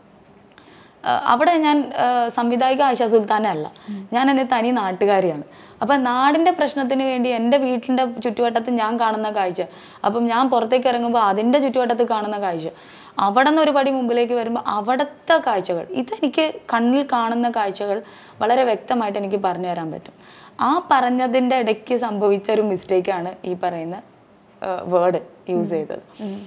ആഹ് അവിടെ ഞാൻ ആഹ് സംവിധായിക ആയിഷ സുൽത്താന അല്ല ഞാൻ എൻ്റെ തനി നാട്ടുകാരിയാണ് അപ്പം നാടിൻ്റെ പ്രശ്നത്തിന് വേണ്ടി എൻ്റെ വീട്ടിൻ്റെ ചുറ്റുവട്ടത്ത് ഞാൻ കാണുന്ന കാഴ്ച അപ്പം ഞാൻ പുറത്തേക്ക് ഇറങ്ങുമ്പോൾ അതിൻ്റെ ചുറ്റുവട്ടത്ത് കാണുന്ന കാഴ്ച അവിടെ നിന്ന് ഒരു പടി മുമ്പിലേക്ക് വരുമ്പോൾ അവിടുത്തെ കാഴ്ചകൾ ഇതെനിക്ക് കണ്ണിൽ കാണുന്ന കാഴ്ചകൾ വളരെ വ്യക്തമായിട്ട് എനിക്ക് പറഞ്ഞു തരാൻ പറ്റും ആ പറഞ്ഞതിൻ്റെ ഇടയ്ക്ക് സംഭവിച്ച ഒരു മിസ്റ്റേക്കാണ് ഈ പറയുന്ന വേർഡ് യൂസ് ചെയ്തത്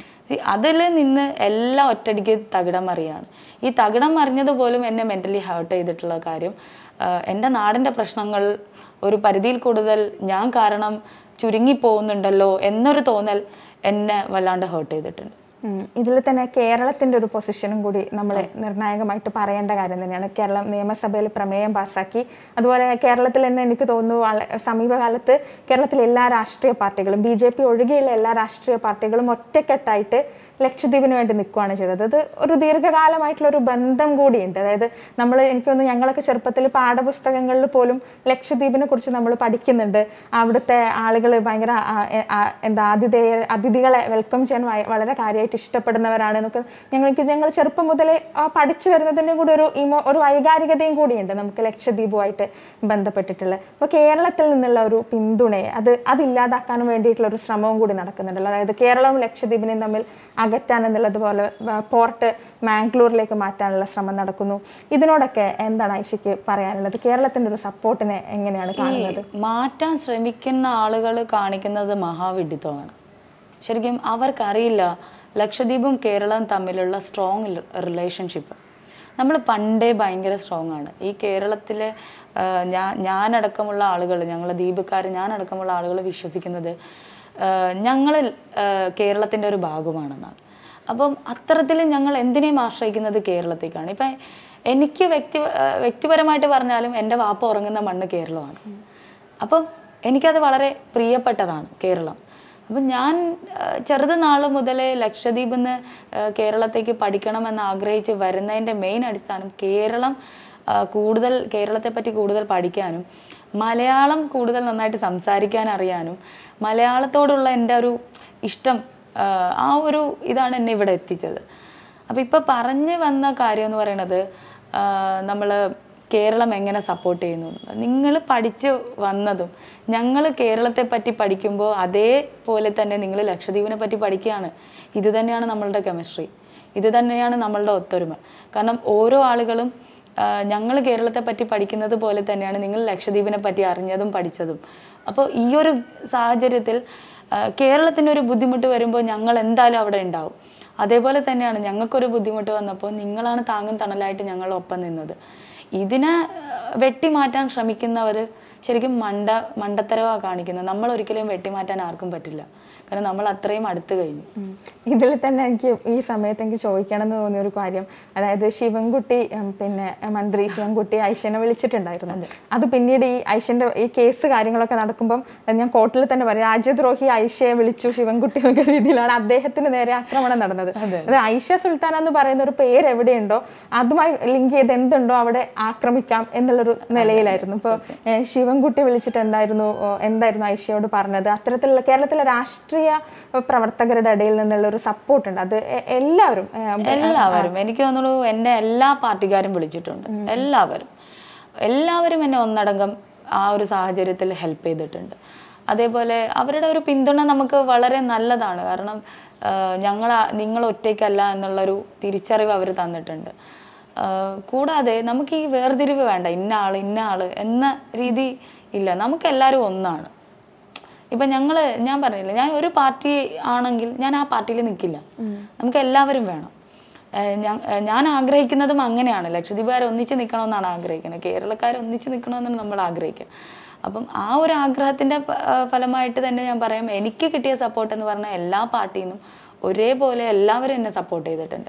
അതിൽ നിന്ന് എല്ലാം ഒറ്റയടിക്ക് തകിടം മറിയാണ് ഈ തകിടം മറിഞ്ഞത് പോലും എന്നെ മെൻ്റലി ഹേർട്ട് ചെയ്തിട്ടുള്ള കാര്യം ആഹ് എൻ്റെ നാടിൻ്റെ പ്രശ്നങ്ങൾ ഒരു പരിധിയിൽ കൂടുതൽ ഞാൻ കാരണം ചുരുങ്ങിപ്പോകുന്നുണ്ടല്ലോ എന്നൊരു തോന്നൽ എന്നെ വല്ലാണ്ട് ഹേർട്ട് ചെയ്തിട്ടുണ്ട് ഇതിൽ തന്നെ കേരളത്തിന്റെ ഒരു പൊസിഷനും കൂടി നമ്മൾ നിർണായകമായിട്ട് പറയേണ്ട കാര്യം തന്നെയാണ് കേരളം നിയമസഭയിൽ പ്രമേയം പാസ്സാക്കി അതുപോലെ കേരളത്തിൽ തന്നെ എനിക്ക് തോന്നുന്നു വള- സമീപകാലത്ത് കേരളത്തിലെ എല്ലാ രാഷ്ട്രീയ പാർട്ടികളും ബി ജെ പി ഒഴികെയുള്ള എല്ലാ രാഷ്ട്രീയ പാർട്ടികളും ഒറ്റക്കെട്ടായിട്ട് ലക്ഷദ്വീപിന് വേണ്ടി നിൽക്കുകയാണ് ചെയ്തത് അത് ഒരു ദീർഘകാലമായിട്ടുള്ള ഒരു ബന്ധം കൂടിയുണ്ട് അതായത് നമ്മൾ എനിക്ക് തോന്നുന്നു ഞങ്ങളൊക്കെ ചെറുപ്പത്തിൽ പാഠപുസ്തകങ്ങളിൽ പോലും ലക്ഷദ്വീപിനെ കുറിച്ച് നമ്മൾ പഠിക്കുന്നുണ്ട് അവിടുത്തെ ആളുകൾ ഭയങ്കര ആ, എ, ആ, എന്താ ആതിഥേയ അതിഥികളെ വെൽക്കം ചെയ്യാൻ വയ- വളരെ കാര്യമായിട്ട് ഇഷ്ടപ്പെടുന്നവരാണ് എന്നൊക്കെ ഞങ്ങൾക്ക് ഞങ്ങൾ ചെറുപ്പം മുതലേ ആ, പഠിച്ചു വരുന്നതിൻ്റെ കൂടി ഒരു ഇമോ ഒരു വൈകാരികതയും കൂടിയുണ്ട് നമുക്ക് ലക്ഷദ്വീപുമായിട്ട് ബന്ധപ്പെട്ടിട്ടുള്ളത് അപ്പോൾ കേരളത്തിൽ നിന്നുള്ള ഒരു പിന്തുണയെ അത് അതില്ലാതാക്കാൻ വേണ്ടിയിട്ടുള്ള ഒരു ശ്രമവും കൂടി നടക്കുന്നുണ്ടല്ലോ അതായത് കേരളവും ലക്ഷദ്വീപിനെയും തമ്മിൽ അകറ്റാൻ എന്നുള്ളത് പോലെ പോർട്ട് മാംഗ്ലൂരിലേക്ക് മാറ്റാനുള്ള ശ്രമം നടക്കുന്നു ഇതിനോടൊക്കെ എന്താണ് ഐഷയ്ക്ക് പറയാനുള്ളത് കേരളത്തിന്റെ ഒരു സപ്പോർട്ടിനെ എങ്ങനെയാണ് കാണുന്നത് മാറ്റാൻ ശ്രമിക്കുന്ന ആളുകൾ കാണിക്കുന്നത് മഹാവിഡിത്തമാണ് ശരിക്കും അവർക്കറിയില്ല ലക്ഷദ്വീപും കേരളവും തമ്മിലുള്ള സ്ട്രോങ് റിലേഷൻഷിപ്പ് നമ്മൾ പണ്ടേ ഭയങ്കര സ്ട്രോങ് ആണ് ഈ കേരളത്തിലെ ആ, ഞാൻ ഞാനടക്കമുള്ള ആളുകൾ ഞങ്ങൾ ദ്വീപുകാർ ഞാനടക്കമുള്ള ആളുകൾ വിശ്വസിക്കുന്നത് ഞങ്ങൾ കേരളത്തിൻ്റെ ഒരു ഭാഗമാണെന്നാണ് അപ്പം അത്തരത്തിൽ ഞങ്ങൾ എന്തിനേയും ആശ്രയിക്കുന്നത് കേരളത്തേക്കാണ് ഇപ്പം എനിക്ക് വ്യക്തി ആ, വ്യക്തിപരമായിട്ട് പറഞ്ഞാലും എൻ്റെ വാപ്പ ഉറങ്ങുന്ന മണ്ണ് കേരളമാണ് അപ്പം എനിക്കത് വളരെ പ്രിയപ്പെട്ടതാണ് കേരളം അപ്പം ഞാൻ ആ, ചെറുത് നാൾ മുതലേ ലക്ഷദ്വീപിൽ നിന്ന് ആ, കേരളത്തേക്ക് പഠിക്കണമെന്ന് ആഗ്രഹിച്ച് വരുന്നതിൻ്റെ മെയിൻ അടിസ്ഥാനം കേരളം ആ, കൂടുതൽ കേരളത്തെ പറ്റി കൂടുതൽ പഠിക്കാനും മലയാളം കൂടുതൽ നന്നായിട്ട് സംസാരിക്കാൻ അറിയാനും മലയാളത്തോടുള്ള എൻ്റെ ഒരു ഇഷ്ടം ആ, ആ ഒരു ഇതാണ് എന്നെ ഇവിടെ എത്തിച്ചത് അപ്പോൾ ഇപ്പോൾ പറഞ്ഞു വന്ന കാര്യം എന്ന് പറയുന്നത് നമ്മൾ കേരളം എങ്ങനെ സപ്പോർട്ട് ചെയ്യുന്നു നിങ്ങൾ പഠിച്ച് വന്നതും ഞങ്ങൾ കേരളത്തെ പറ്റി പഠിക്കുമ്പോൾ അതേപോലെ തന്നെ നിങ്ങൾ ലക്ഷദ്വീപിനെ പറ്റി പഠിക്കുകയാണ് ഇത് തന്നെയാണ് നമ്മളുടെ കെമിസ്ട്രി ഇത് തന്നെയാണ് നമ്മളുടെ ഒത്തൊരുമ കാരണം ഓരോ ആളുകളും ഞങ്ങൾ കേരളത്തെ പറ്റി പഠിക്കുന്നത് പോലെ തന്നെയാണ് നിങ്ങൾ ലക്ഷദ്വീപിനെ പറ്റി അറിഞ്ഞതും പഠിച്ചതും അപ്പോൾ ഈ ഒരു സാഹചര്യത്തിൽ ആ, കേരളത്തിന് ഒരു ബുദ്ധിമുട്ട് വരുമ്പോൾ ഞങ്ങൾ എന്തായാലും അവിടെ ഉണ്ടാവും അതേപോലെ തന്നെയാണ് ഞങ്ങൾക്കൊരു ബുദ്ധിമുട്ട് വന്നപ്പോൾ നിങ്ങളാണ് താങ്ങും തണലായിട്ട് ഞങ്ങൾ ഒപ്പം നിന്നത് ഇതിനെ ആ, വെട്ടിമാറ്റാൻ ശ്രമിക്കുന്നവർ ശരിക്കും മണ്ട മണ്ടത്തരവാണ് കാണിക്കുന്നത് നമ്മൾ ഒരിക്കലും വെട്ടിമാറ്റാൻ ആർക്കും പറ്റില്ല കാരണം നമ്മൾ അത്രയും അടുത്ത് കഴിഞ്ഞു ഇതിൽ തന്നെ എനിക്ക് ഈ സമയത്ത് എനിക്ക് ചോദിക്കണം എന്ന് തോന്നിയ ഒരു കാര്യം അതായത് ശിവൻകുട്ടി ഉം, പിന്നെ മന്ത്രി ശിവൻകുട്ടി ഐശ്വനെ വിളിച്ചിട്ടുണ്ടായിരുന്നു അത് പിന്നീട് ഈ ഐശ്വന്റെ ഈ കേസ് കാര്യങ്ങളൊക്കെ നടക്കുമ്പം അത് ഞാൻ കോർട്ടിൽ തന്നെ പറയും രാജ്യദ്രോഹി ഐഷയെ വിളിച്ചു ശിവൻകുട്ടി എന്നൊക്കെ രീതിയിലാണ് അദ്ദേഹത്തിന് നേരെ ആക്രമണം നടന്നത് അത് ഐഷ സുൽത്താന എന്ന് പറയുന്ന ഒരു പേര് എവിടെയുണ്ടോ അതുമായി ലിങ്ക് ചെയ്ത് എന്തുണ്ടോ അവിടെ ആക്രമിക്കാം എന്നുള്ളൊരു നിലയിലായിരുന്നു ഇപ്പോൾ ശിവൻകുട്ടി വിളിച്ചിട്ട് എന്തായിരുന്നു ഓ, എന്തായിരുന്നു ഐഷയോട് പറഞ്ഞത് അത്തരത്തിലുള്ള കേരളത്തിലെ രാഷ്ട്രീയ പ്രവർത്തകരുടെ ഇടയിൽ നിന്നുള്ള ഒരു സപ്പോർട്ട് ഉണ്ട് അത് എ- എല്ലാവരും ഏ, എല്ലാവരും എനിക്ക് തോന്നുന്നു എൻ്റെ എല്ലാ പാർട്ടിക്കാരും വിളിച്ചിട്ടുണ്ട് എല്ലാവരും എല്ലാവരും എന്നെ ഒന്നടങ്കം ആ ഒരു സാഹചര്യത്തിൽ ഹെൽപ്പ് ചെയ്തിട്ടുണ്ട് അതേപോലെ അവരുടെ ഒരു പിന്തുണ നമുക്ക് വളരെ നല്ലതാണ് കാരണം ഞങ്ങൾ നിങ്ങൾ ഒറ്റയ്ക്കല്ല എന്നുള്ളൊരു തിരിച്ചറിവ് അവർ തന്നിട്ടുണ്ട് ആ, കൂടാതെ നമുക്ക് ഈ വേർതിരിവ് വേണ്ട ഇന്ന ആള് ഇന്ന ആള് എന്ന രീതി ഇല്ല നമുക്ക് എല്ലാവരും ഒന്നാണ് ഇപ്പം ഞങ്ങൾ ഞാൻ പറഞ്ഞില്ല ഞാൻ ഒരു പാർട്ടി ആണെങ്കിൽ ഞാൻ ആ പാർട്ടിയിൽ നിൽക്കില്ല നമുക്ക് എല്ലാവരും വേണം ഏഹ് ഞാൻ ഏഹ് ഞാൻ ആഗ്രഹിക്കുന്നതും അങ്ങനെയാണ് ലക്ഷദ്വീപുകാർ ഒന്നിച്ച് നിൽക്കണമെന്നാണ് ആഗ്രഹിക്കുന്നത് കേരളക്കാർ ഒന്നിച്ച് നിൽക്കണമെന്നാണ് നമ്മൾ ആഗ്രഹിക്കുക അപ്പം ആ ഒരു ആഗ്രഹത്തിൻ്റെ ഫലമായിട്ട് തന്നെ ഞാൻ പറയാം എനിക്ക് കിട്ടിയ സപ്പോർട്ട് എന്ന് പറഞ്ഞാൽ എല്ലാ പാർട്ടിയിൽ നിന്നും ഒരേപോലെ എല്ലാവരും എന്നെ സപ്പോർട്ട് ചെയ്തിട്ടുണ്ട്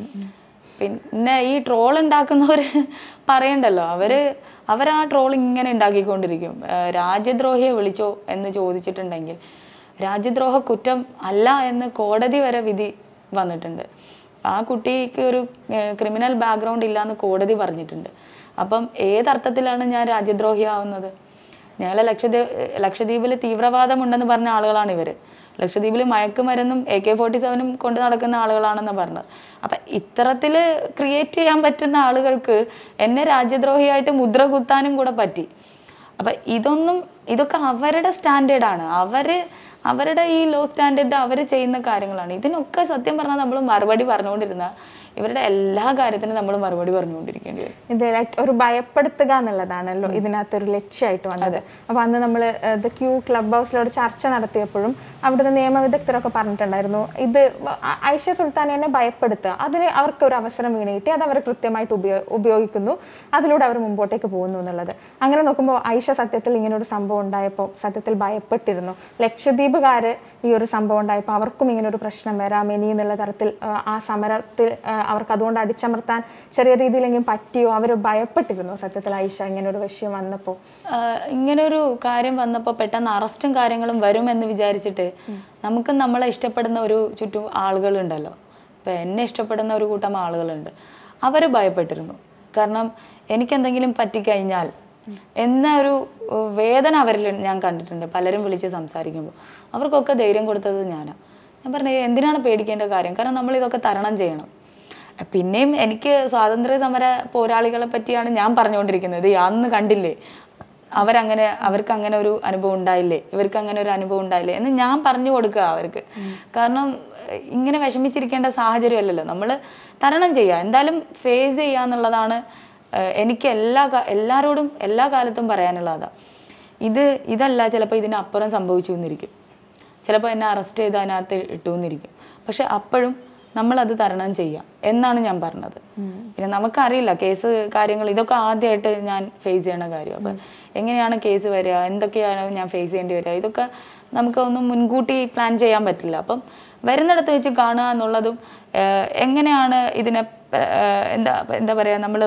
പിന്നെ ഈ ട്രോൾ ഉണ്ടാക്കുന്നവർ പറയണ്ടല്ലോ അവര് അവർ ആ ട്രോൾ ഇങ്ങനെ ഉണ്ടാക്കിക്കൊണ്ടിരിക്കും ഏഹ് രാജ്യദ്രോഹിയെ വിളിച്ചോ എന്ന് ചോദിച്ചിട്ടുണ്ടെങ്കിൽ രാജ്യദ്രോഹ കുറ്റം അല്ല എന്ന് കോടതി വരെ വിധി വന്നിട്ടുണ്ട് ആ കുട്ടിക്ക് ഒരു ക്രിമിനൽ ബാക്ക്ഗ്രൗണ്ട് ഇല്ല എന്ന് കോടതി പറഞ്ഞിട്ടുണ്ട് അപ്പം ഏതർത്ഥത്തിലാണ് ഞാൻ രാജ്യദ്രോഹിയാവുന്നത് ഞങ്ങളെ ലക്ഷദ്വീപ് ലക്ഷദ്വീപിൽ തീവ്രവാദമുണ്ടെന്ന് പറഞ്ഞ ആളുകളാണ് ഇവർ ലക്ഷദ്വീപിൽ മയക്കുമരുന്നും എ കെ ഫോർട്ടി സെവനും കൊണ്ട് നടക്കുന്ന ആളുകളാണെന്ന് പറഞ്ഞത് അപ്പം ഇത്തരത്തിൽ ക്രിയേറ്റ് ചെയ്യാൻ പറ്റുന്ന ആളുകൾക്ക് എന്നെ രാജ്യദ്രോഹിയായിട്ട് മുദ്ര കുത്താനും കൂടെ പറ്റി അപ്പം ഇതൊന്നും ഇതൊക്കെ അവരുടെ സ്റ്റാൻഡേർഡാണ് അവർ അവരുടെ ഈ ലോ സ്റ്റാൻഡേർഡ് അവർ ചെയ്യുന്ന കാര്യങ്ങളാണ് ഇതിനൊക്കെ സത്യം പറഞ്ഞാൽ നമ്മൾ മറുപടി പറഞ്ഞുകൊണ്ടിരുന്ന ഇവരുടെ എല്ലാ കാര്യത്തിനും നമ്മൾ മറുപടി പറഞ്ഞുകൊണ്ടിരിക്കേണ്ടി വരും ഇത് like ഒരു ഭയപ്പെടുത്തുക എന്നുള്ളതാണല്ലോ ഇതിനകത്ത് ഒരു ലക്ഷ്യമായിട്ട് വന്നത് അപ്പൊ അന്ന് നമ്മൾ ദ ക്യൂ ക്ലബ് ഹൗസിലോട് ചർച്ച നടത്തിയപ്പോഴും അവിടുത്തെ നിയമവിദഗ്ധരൊക്കെ പറഞ്ഞിട്ടുണ്ടായിരുന്നു ഇത് ആ- ഐഷ സുൽത്താനെ ഭയപ്പെടുത്തുക അതിന് അവർക്ക് ഒരു അവസരം വീണ് കിട്ടി അത് അവർ കൃത്യമായിട്ട് ഉപയോ ഉപയോഗിക്കുന്നു അതിലൂടെ അവർ മുമ്പോട്ടേക്ക് പോകുന്നു എന്നുള്ളത് അങ്ങനെ നോക്കുമ്പോൾ ഐഷ സത്യത്തിൽ ഇങ്ങനെ ഒരു സംഭവം ഉണ്ടായപ്പോൾ സത്യത്തിൽ ഭയപ്പെട്ടിരുന്നു ലക്ഷദ്വീപുകാർ ഈ ഒരു സംഭവം ഉണ്ടായപ്പോൾ അവർക്കും ഇങ്ങനെ ഒരു പ്രശ്നം വരാം ഇനി എന്നുള്ള തരത്തിൽ ആ, ആ സമരത്തിൽ ആ, അവർക്ക് അതുകൊണ്ട് അടിച്ചമർത്താൻ ചെറിയ രീതിയിലെങ്കിലും പറ്റിയോ അവർ ഭയപ്പെട്ടിരുന്നു സത്യത്തിൽ ഐഷ ഇങ്ങനെ ഒരു വിഷയം വന്നപ്പോൾ ആഹ് ഇങ്ങനൊരു കാര്യം വന്നപ്പോൾ പെട്ടെന്ന് അറസ്റ്റും കാര്യങ്ങളും വരുമെന്ന് വിചാരിച്ചിട്ട് നമുക്ക് നമ്മളെ ഇഷ്ടപ്പെടുന്ന ഒരു ചുറ്റും ആളുകളുണ്ടല്ലോ ഇപ്പം എന്നെ ഇഷ്ടപ്പെടുന്ന ഒരു കൂട്ടം ആളുകളുണ്ട് അവർ ഭയപ്പെട്ടിരുന്നു കാരണം എനിക്കെന്തെങ്കിലും പറ്റിക്കഴിഞ്ഞാൽ എന്ന ഒരു ഏഹ്, വേദന അവരിൽ ഞാൻ കണ്ടിട്ടുണ്ട് പലരും വിളിച്ച് സംസാരിക്കുമ്പോൾ അവർക്കൊക്കെ ധൈര്യം കൊടുത്തത് ഞാനാണ് ഞാൻ പറഞ്ഞു എന്തിനാണ് പേടിക്കേണ്ട കാര്യം കാരണം നമ്മൾ ഇതൊക്കെ തരണം ചെയ്യണം പിന്നെയും എനിക്ക് സ്വാതന്ത്ര്യ സമര പോരാളികളെ പറ്റിയാണ് ഞാൻ പറഞ്ഞുകൊണ്ടിരിക്കുന്നത് ഈ അന്ന് കണ്ടില്ലേ അവരങ്ങനെ അവർക്ക് അങ്ങനെ ഒരു അനുഭവം ഉണ്ടായില്ലേ ഇവർക്ക് അങ്ങനെ ഒരു അനുഭവം ഉണ്ടായില്ലേ എന്ന് ഞാൻ പറഞ്ഞു കൊടുക്കുക അവർക്ക് കാരണം ഏഹ്, ഇങ്ങനെ വിഷമിച്ചിരിക്കേണ്ട സാഹചര്യമല്ലല്ലോ നമ്മൾ തരണം ചെയ്യുക എന്തായാലും ഫേസ് ചെയ്യുക എന്നുള്ളതാണ് ഏഹ്, എനിക്ക് എല്ലാ കാ- എല്ലാവരോടും എല്ലാ കാലത്തും പറയാനുള്ളതാ ഇത് ഇതല്ല ചിലപ്പോൾ ഇതിനപ്പുറം സംഭവിച്ചു എന്നിരിക്കും ചിലപ്പോൾ എന്നെ അറസ്റ്റ് ചെയ്ത് അതിനകത്ത് ഇട്ടു എന്നിരിക്കും പക്ഷെ അപ്പോഴും നമ്മളത് തരണം ചെയ്യാം എന്നാണ് ഞാൻ പറഞ്ഞത് പിന്നെ നമുക്കറിയില്ല കേസ് കാര്യങ്ങൾ ഇതൊക്കെ ആദ്യമായിട്ട് ഞാൻ ഫേസ് ചെയ്യണ കാര്യം അപ്പം എങ്ങനെയാണ് കേസ് വരിക എന്തൊക്കെയാണ് ഞാൻ ഫേസ് ചെയ്യേണ്ടി വരിക ഇതൊക്കെ നമുക്കൊന്നും മുൻകൂട്ടി പ്ലാൻ ചെയ്യാൻ പറ്റില്ല അപ്പം വരുന്നിടത്ത് വെച്ച് കാണുക എന്നുള്ളതും ഏഹ്, എങ്ങനെയാണ് ഇതിനെ പ്ര- ഏഹ്, എന്താ എന്താ പറയുക നമ്മൾ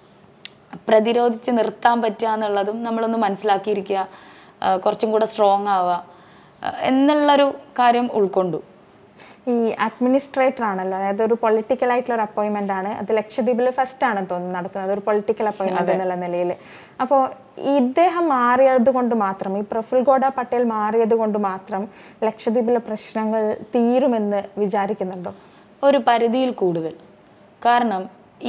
പ്രതിരോധിച്ച് നിർത്താൻ പറ്റുക എന്നുള്ളതും നമ്മളൊന്ന് മനസ്സിലാക്കിയിരിക്കുക ആ, കുറച്ചും കൂടെ സ്ട്രോങ് ആവുക ആ, എന്നുള്ളൊരു കാര്യം ഉൾക്കൊണ്ടു ഈ അഡ്മിനിസ്ട്രേറ്റർ ആണല്ലോ അതായത് ഒരു പൊളിറ്റിക്കൽ ആയിട്ടുള്ള ഒരു അപ്പോയിന്റ്മെന്റ് ആണ് അത് ലക്ഷദ്വീപിൽ ഫസ്റ്റ് ആണ് തോന്നുന്നു നടക്കുന്നത് ഒരു പൊളിറ്റിക്കൽ അപ്പോയിന്റ്മെന്റ് എന്നുള്ള നിലയിൽ അപ്പോൾ ഇദ്ദേഹം മാറിയത് കൊണ്ട് മാത്രം ഈ പ്രഫുൽ ഗോഡ പട്ടേൽ മാറിയത് കൊണ്ട് മാത്രം ലക്ഷദ്വീപിലെ പ്രശ്നങ്ങൾ തീരുമെന്ന് വിചാരിക്കുന്നുണ്ടോ ഒരു പരിധിയിൽ കൂടുതൽ കാരണം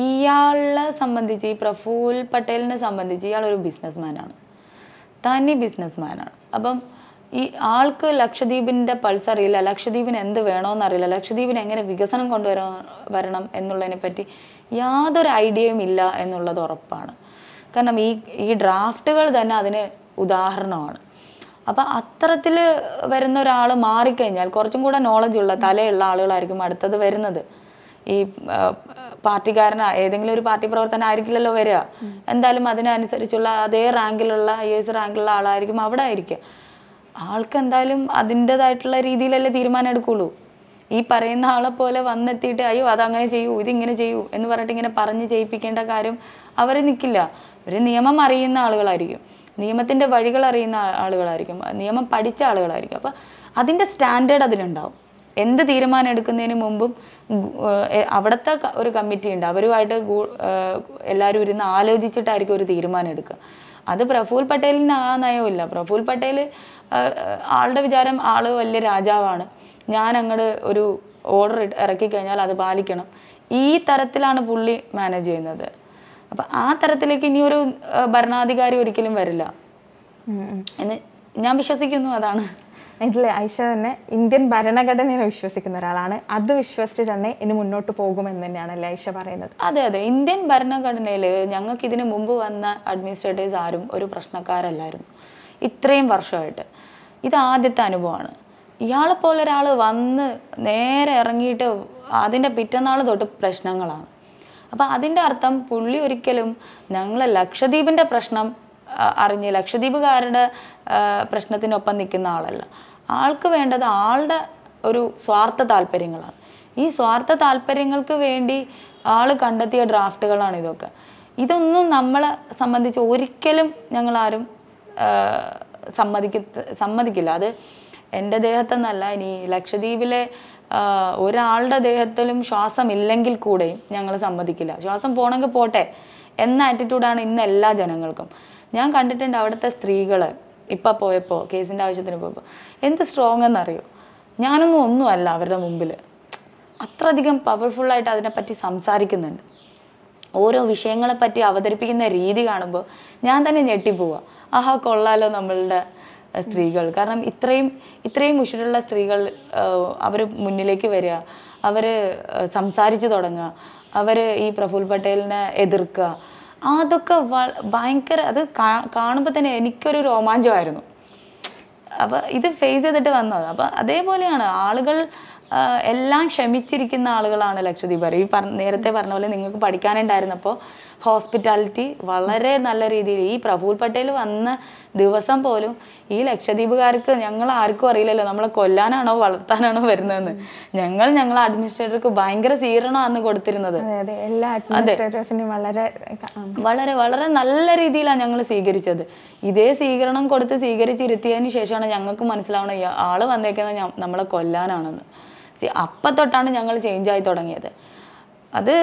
ഇയാളെ സംബന്ധിച്ച് ഈ പ്രഫുൽ പട്ടേലിനെ സംബന്ധിച്ച് ഇയാൾ ഒരു ബിസിനസ്മാനാണ് തനി ബിസിനസ്മാനാണ് അപ്പം ഈ ആൾക്ക് ലക്ഷദ്വീപിൻ്റെ പൾസ് അറിയില്ല ലക്ഷദ്വീപിന് എന്ത് വേണമെന്ന് അറിയില്ല ലക്ഷദ്വീപിന് എങ്ങനെ വികസനം കൊണ്ടുവരാൻ വരണം എന്നുള്ളതിനെ പറ്റി യാതൊരു ഐഡിയയും ഇല്ല എന്നുള്ളത് ഉറപ്പാണ് കാരണം ഈ ഈ ഡ്രാഫ്റ്റുകൾ തന്നെ അതിന് ഉദാഹരണമാണ് അപ്പം അത്തരത്തിൽ വരുന്ന ഒരാൾ മാറിക്കഴിഞ്ഞാൽ കുറച്ചും കൂടെ നോളജ് ഉള്ള തലയുള്ള ആളുകളായിരിക്കും അടുത്തത് വരുന്നത് ഈ ആ, പാർട്ടിക്കാരനാ ഏതെങ്കിലും ഒരു പാർട്ടി പ്രവർത്തനം ആയിരിക്കില്ലല്ലോ വരിക എന്തായാലും അതിനനുസരിച്ചുള്ള അതേ റാങ്കിലുള്ള ഐ എസ് റാങ്കിലുള്ള ആളായിരിക്കും അവിടെ ആയിരിക്കുക ആൾക്ക് എന്തായാലും അതിൻ്റെതായിട്ടുള്ള രീതിയിലല്ലേ തീരുമാനം എടുക്കുള്ളൂ ഈ പറയുന്ന ആളെ പോലെ വന്നെത്തിയിട്ട് അയ്യോ അതങ്ങനെ ചെയ്യൂ ഇതിങ്ങനെ ചെയ്യൂ എന്ന് പറഞ്ഞിട്ട് ഇങ്ങനെ പറഞ്ഞ് ചെയ്യിപ്പിക്കേണ്ട കാര്യം അവർ നിൽക്കില്ല അവർ നിയമം അറിയുന്ന ആളുകളായിരിക്കും നിയമത്തിൻ്റെ വഴികൾ അറിയുന്ന ആ- ആളുകളായിരിക്കും നിയമം പഠിച്ച ആളുകളായിരിക്കും അപ്പോൾ അതിൻ്റെ സ്റ്റാൻഡേർഡ് അതിലുണ്ടാവും എന്ത് തീരുമാനം എടുക്കുന്നതിന് മുമ്പും ഗു- ഏഹ് അവിടുത്തെ ക- ഒരു കമ്മിറ്റി ഉണ്ട് അവരുമായിട്ട് ഗൂ- ഏഹ് എല്ലാവരും ഇരുന്ന് ആലോചിച്ചിട്ടായിരിക്കും ഒരു തീരുമാനം എടുക്കുക അത് പ്രഫുൽ പട്ടേലിന് ആ നയമില്ല പ്രഫുൽ പട്ടേൽ ആളുടെ വിചാരം ആള് വലിയ രാജാവാണ് ഞാൻ അങ്ങോട്ട് ഒരു ഓർഡർ ഇറക്കി കഴിഞ്ഞാൽ അത് പാലിക്കണം ഈ തരത്തിലാണ് പുള്ളി മാനേജ് ചെയ്യുന്നത് അപ്പം ആ തരത്തിലേക്ക് ഇനി ഒരു ഏഹ് ഭരണാധികാരി ഒരിക്കലും വരില്ല ഉം, ഉം. എന്ന് ഞാൻ വിശ്വസിക്കുന്നു അതാണ് ഇതിൽ ഐഷ തന്നെ ഇന്ത്യൻ ഭരണഘടനയെ വിശ്വസിക്കുന്ന ഒരാളാണ് അത് വിശ്വസിച്ച് തന്നെ ഇനി മുന്നോട്ട് പോകുമെന്ന് തന്നെയാണല്ലേ ഐഷ പറയുന്നത് അതെ അതെ ഇന്ത്യൻ ഭരണഘടനയിൽ ഞങ്ങൾക്ക് ഇതിനു മുമ്പ് വന്ന അഡ്മിനിസ്ട്രേറ്റേഴ്സ് ആരും ഒരു പ്രശ്നക്കാരല്ലായിരുന്നു ഇത്രയും വർഷമായിട്ട് ഇത് ആദ്യത്തെ അനുഭവമാണ് ഇയാളെ പോലെ ഒരാൾ വന്ന് നേരെ ഇറങ്ങിയിട്ട് അതിൻ്റെ പിറ്റന്നാൾ തൊട്ട് പ്രശ്നങ്ങളാണ് അപ്പം അതിൻ്റെ അർത്ഥം പുള്ളി ഒരിക്കലും ഞങ്ങൾ ലക്ഷദ്വീപിൻ്റെ പ്രശ്നം ആ, അറിഞ്ഞ് ലക്ഷദ്വീപുകാരുടെ ആ, പ്രശ്നത്തിനൊപ്പം നിൽക്കുന്ന ആളല്ല ആൾക്ക് വേണ്ടത് ആളുടെ ഒരു സ്വാർത്ഥ താല്പര്യങ്ങളാണ് ഈ സ്വാർത്ഥ താല്പര്യങ്ങൾക്ക് വേണ്ടി ആൾ കണ്ടെത്തിയ ഡ്രാഫ്റ്റുകളാണ് ഇതൊക്കെ ഇതൊന്നും നമ്മളെ സംബന്ധിച്ച് ഒരിക്കലും ഞങ്ങളാരും ആ, സമ്മതിക്ക സമ്മതിക്കില്ല അത് എൻ്റെ ദേഹത്തെന്നല്ല ഇനി ലക്ഷദ്വീപിലെ ആ, ഒരാളുടെ ദേഹത്തിലും ശ്വാസം ഇല്ലെങ്കിൽ കൂടെയും ഞങ്ങൾ സമ്മതിക്കില്ല ശ്വാസം പോണെങ്കിൽ പോട്ടെ എന്ന ആറ്റിറ്റ്യൂഡാണ് ഇന്ന് എല്ലാ ജനങ്ങൾക്കും ഞാൻ കണ്ടിട്ടുണ്ട് അവിടുത്തെ സ്ത്രീകൾ ഇപ്പം പോയപ്പോൾ കേസിൻ്റെ ആവശ്യത്തിന് പോയപ്പോൾ എന്ത് സ്ട്രോങ് എന്നറിയോ ഞാനൊന്നും ഒന്നുമല്ല അവരുടെ മുമ്പിൽ അത്രയധികം പവർഫുള്ളായിട്ട് അതിനെപ്പറ്റി സംസാരിക്കുന്നുണ്ട് ഓരോ വിഷയങ്ങളെ പറ്റി അവതരിപ്പിക്കുന്ന രീതി കാണുമ്പോൾ ഞാൻ തന്നെ ഞെട്ടിപ്പോവുക ആഹാ കൊള്ളാലോ നമ്മളുടെ അഹ് സ്ത്രീകൾ കാരണം ഇത്രയും ഇത്രയും ഉഷിരുള്ള സ്ത്രീകൾ അവർ മുന്നിലേക്ക് വരിക അവർ സംസാരിച്ച് തുടങ്ങുക അവർ ഈ പ്രഫുൽ പട്ടേലിനെ എതിർക്കുക അതൊക്കെ വ- ഭയങ്കര അത് കാണുമ്പോൾ തന്നെ എനിക്കൊരു രോമാഞ്ചമായിരുന്നു അപ്പൊ ഇത് ഫേസ് ചെയ്തിട്ട് വന്നത് അപ്പൊ അതേപോലെയാണ് ആളുകൾ ആ, എല്ലാം ക്ഷമിച്ചിരിക്കുന്ന ആളുകളാണ് ലക്ഷദ്വീപർ ഈ പറഞ്ഞ നേരത്തെ പറഞ്ഞ പോലെ നിങ്ങൾക്ക് പഠിക്കാനുണ്ടായിരുന്നപ്പോൾ ഹോസ്പിറ്റാലിറ്റി വളരെ നല്ല രീതിയിൽ ഈ പ്രഫുൽ പട്ടേൽ വന്ന ദിവസം പോലും ഈ ലക്ഷദ്വീപുകാർക്ക് ഞങ്ങൾ ആർക്കും അറിയില്ലല്ലോ നമ്മളെ കൊല്ലാനാണോ വളർത്താനാണോ വരുന്നതെന്ന് ഞങ്ങൾ ഞങ്ങളെ അഡ്മിനിസ്ട്രേറ്റർക്ക് ഭയങ്കര സ്വീകരണമാണ് അന്ന് കൊടുത്തിരുന്നത് അതെ അതെ എല്ലാ അഡ്മിനിസ്ട്രേറ്റേഴ്സിനും വളരെ ക- ആ, വളരെ വളരെ നല്ല രീതിയിലാണ് ഞങ്ങൾ സ്വീകരിച്ചത് ഇതേ സ്വീകരണം കൊടുത്ത് സ്വീകരിച്ചിരുത്തിയതിന് ശേഷമാണ് ഞങ്ങൾക്ക് മനസ്സിലാവണം ഈ ആള് വന്നേക്കുന്നത് ഞ- നമ്മളെ കൊല്ലാനാണെന്ന് See, അപ്പം തൊട്ടാണ് ഞങ്ങൾ ചേഞ്ച് ആയി തുടങ്ങിയത് അത്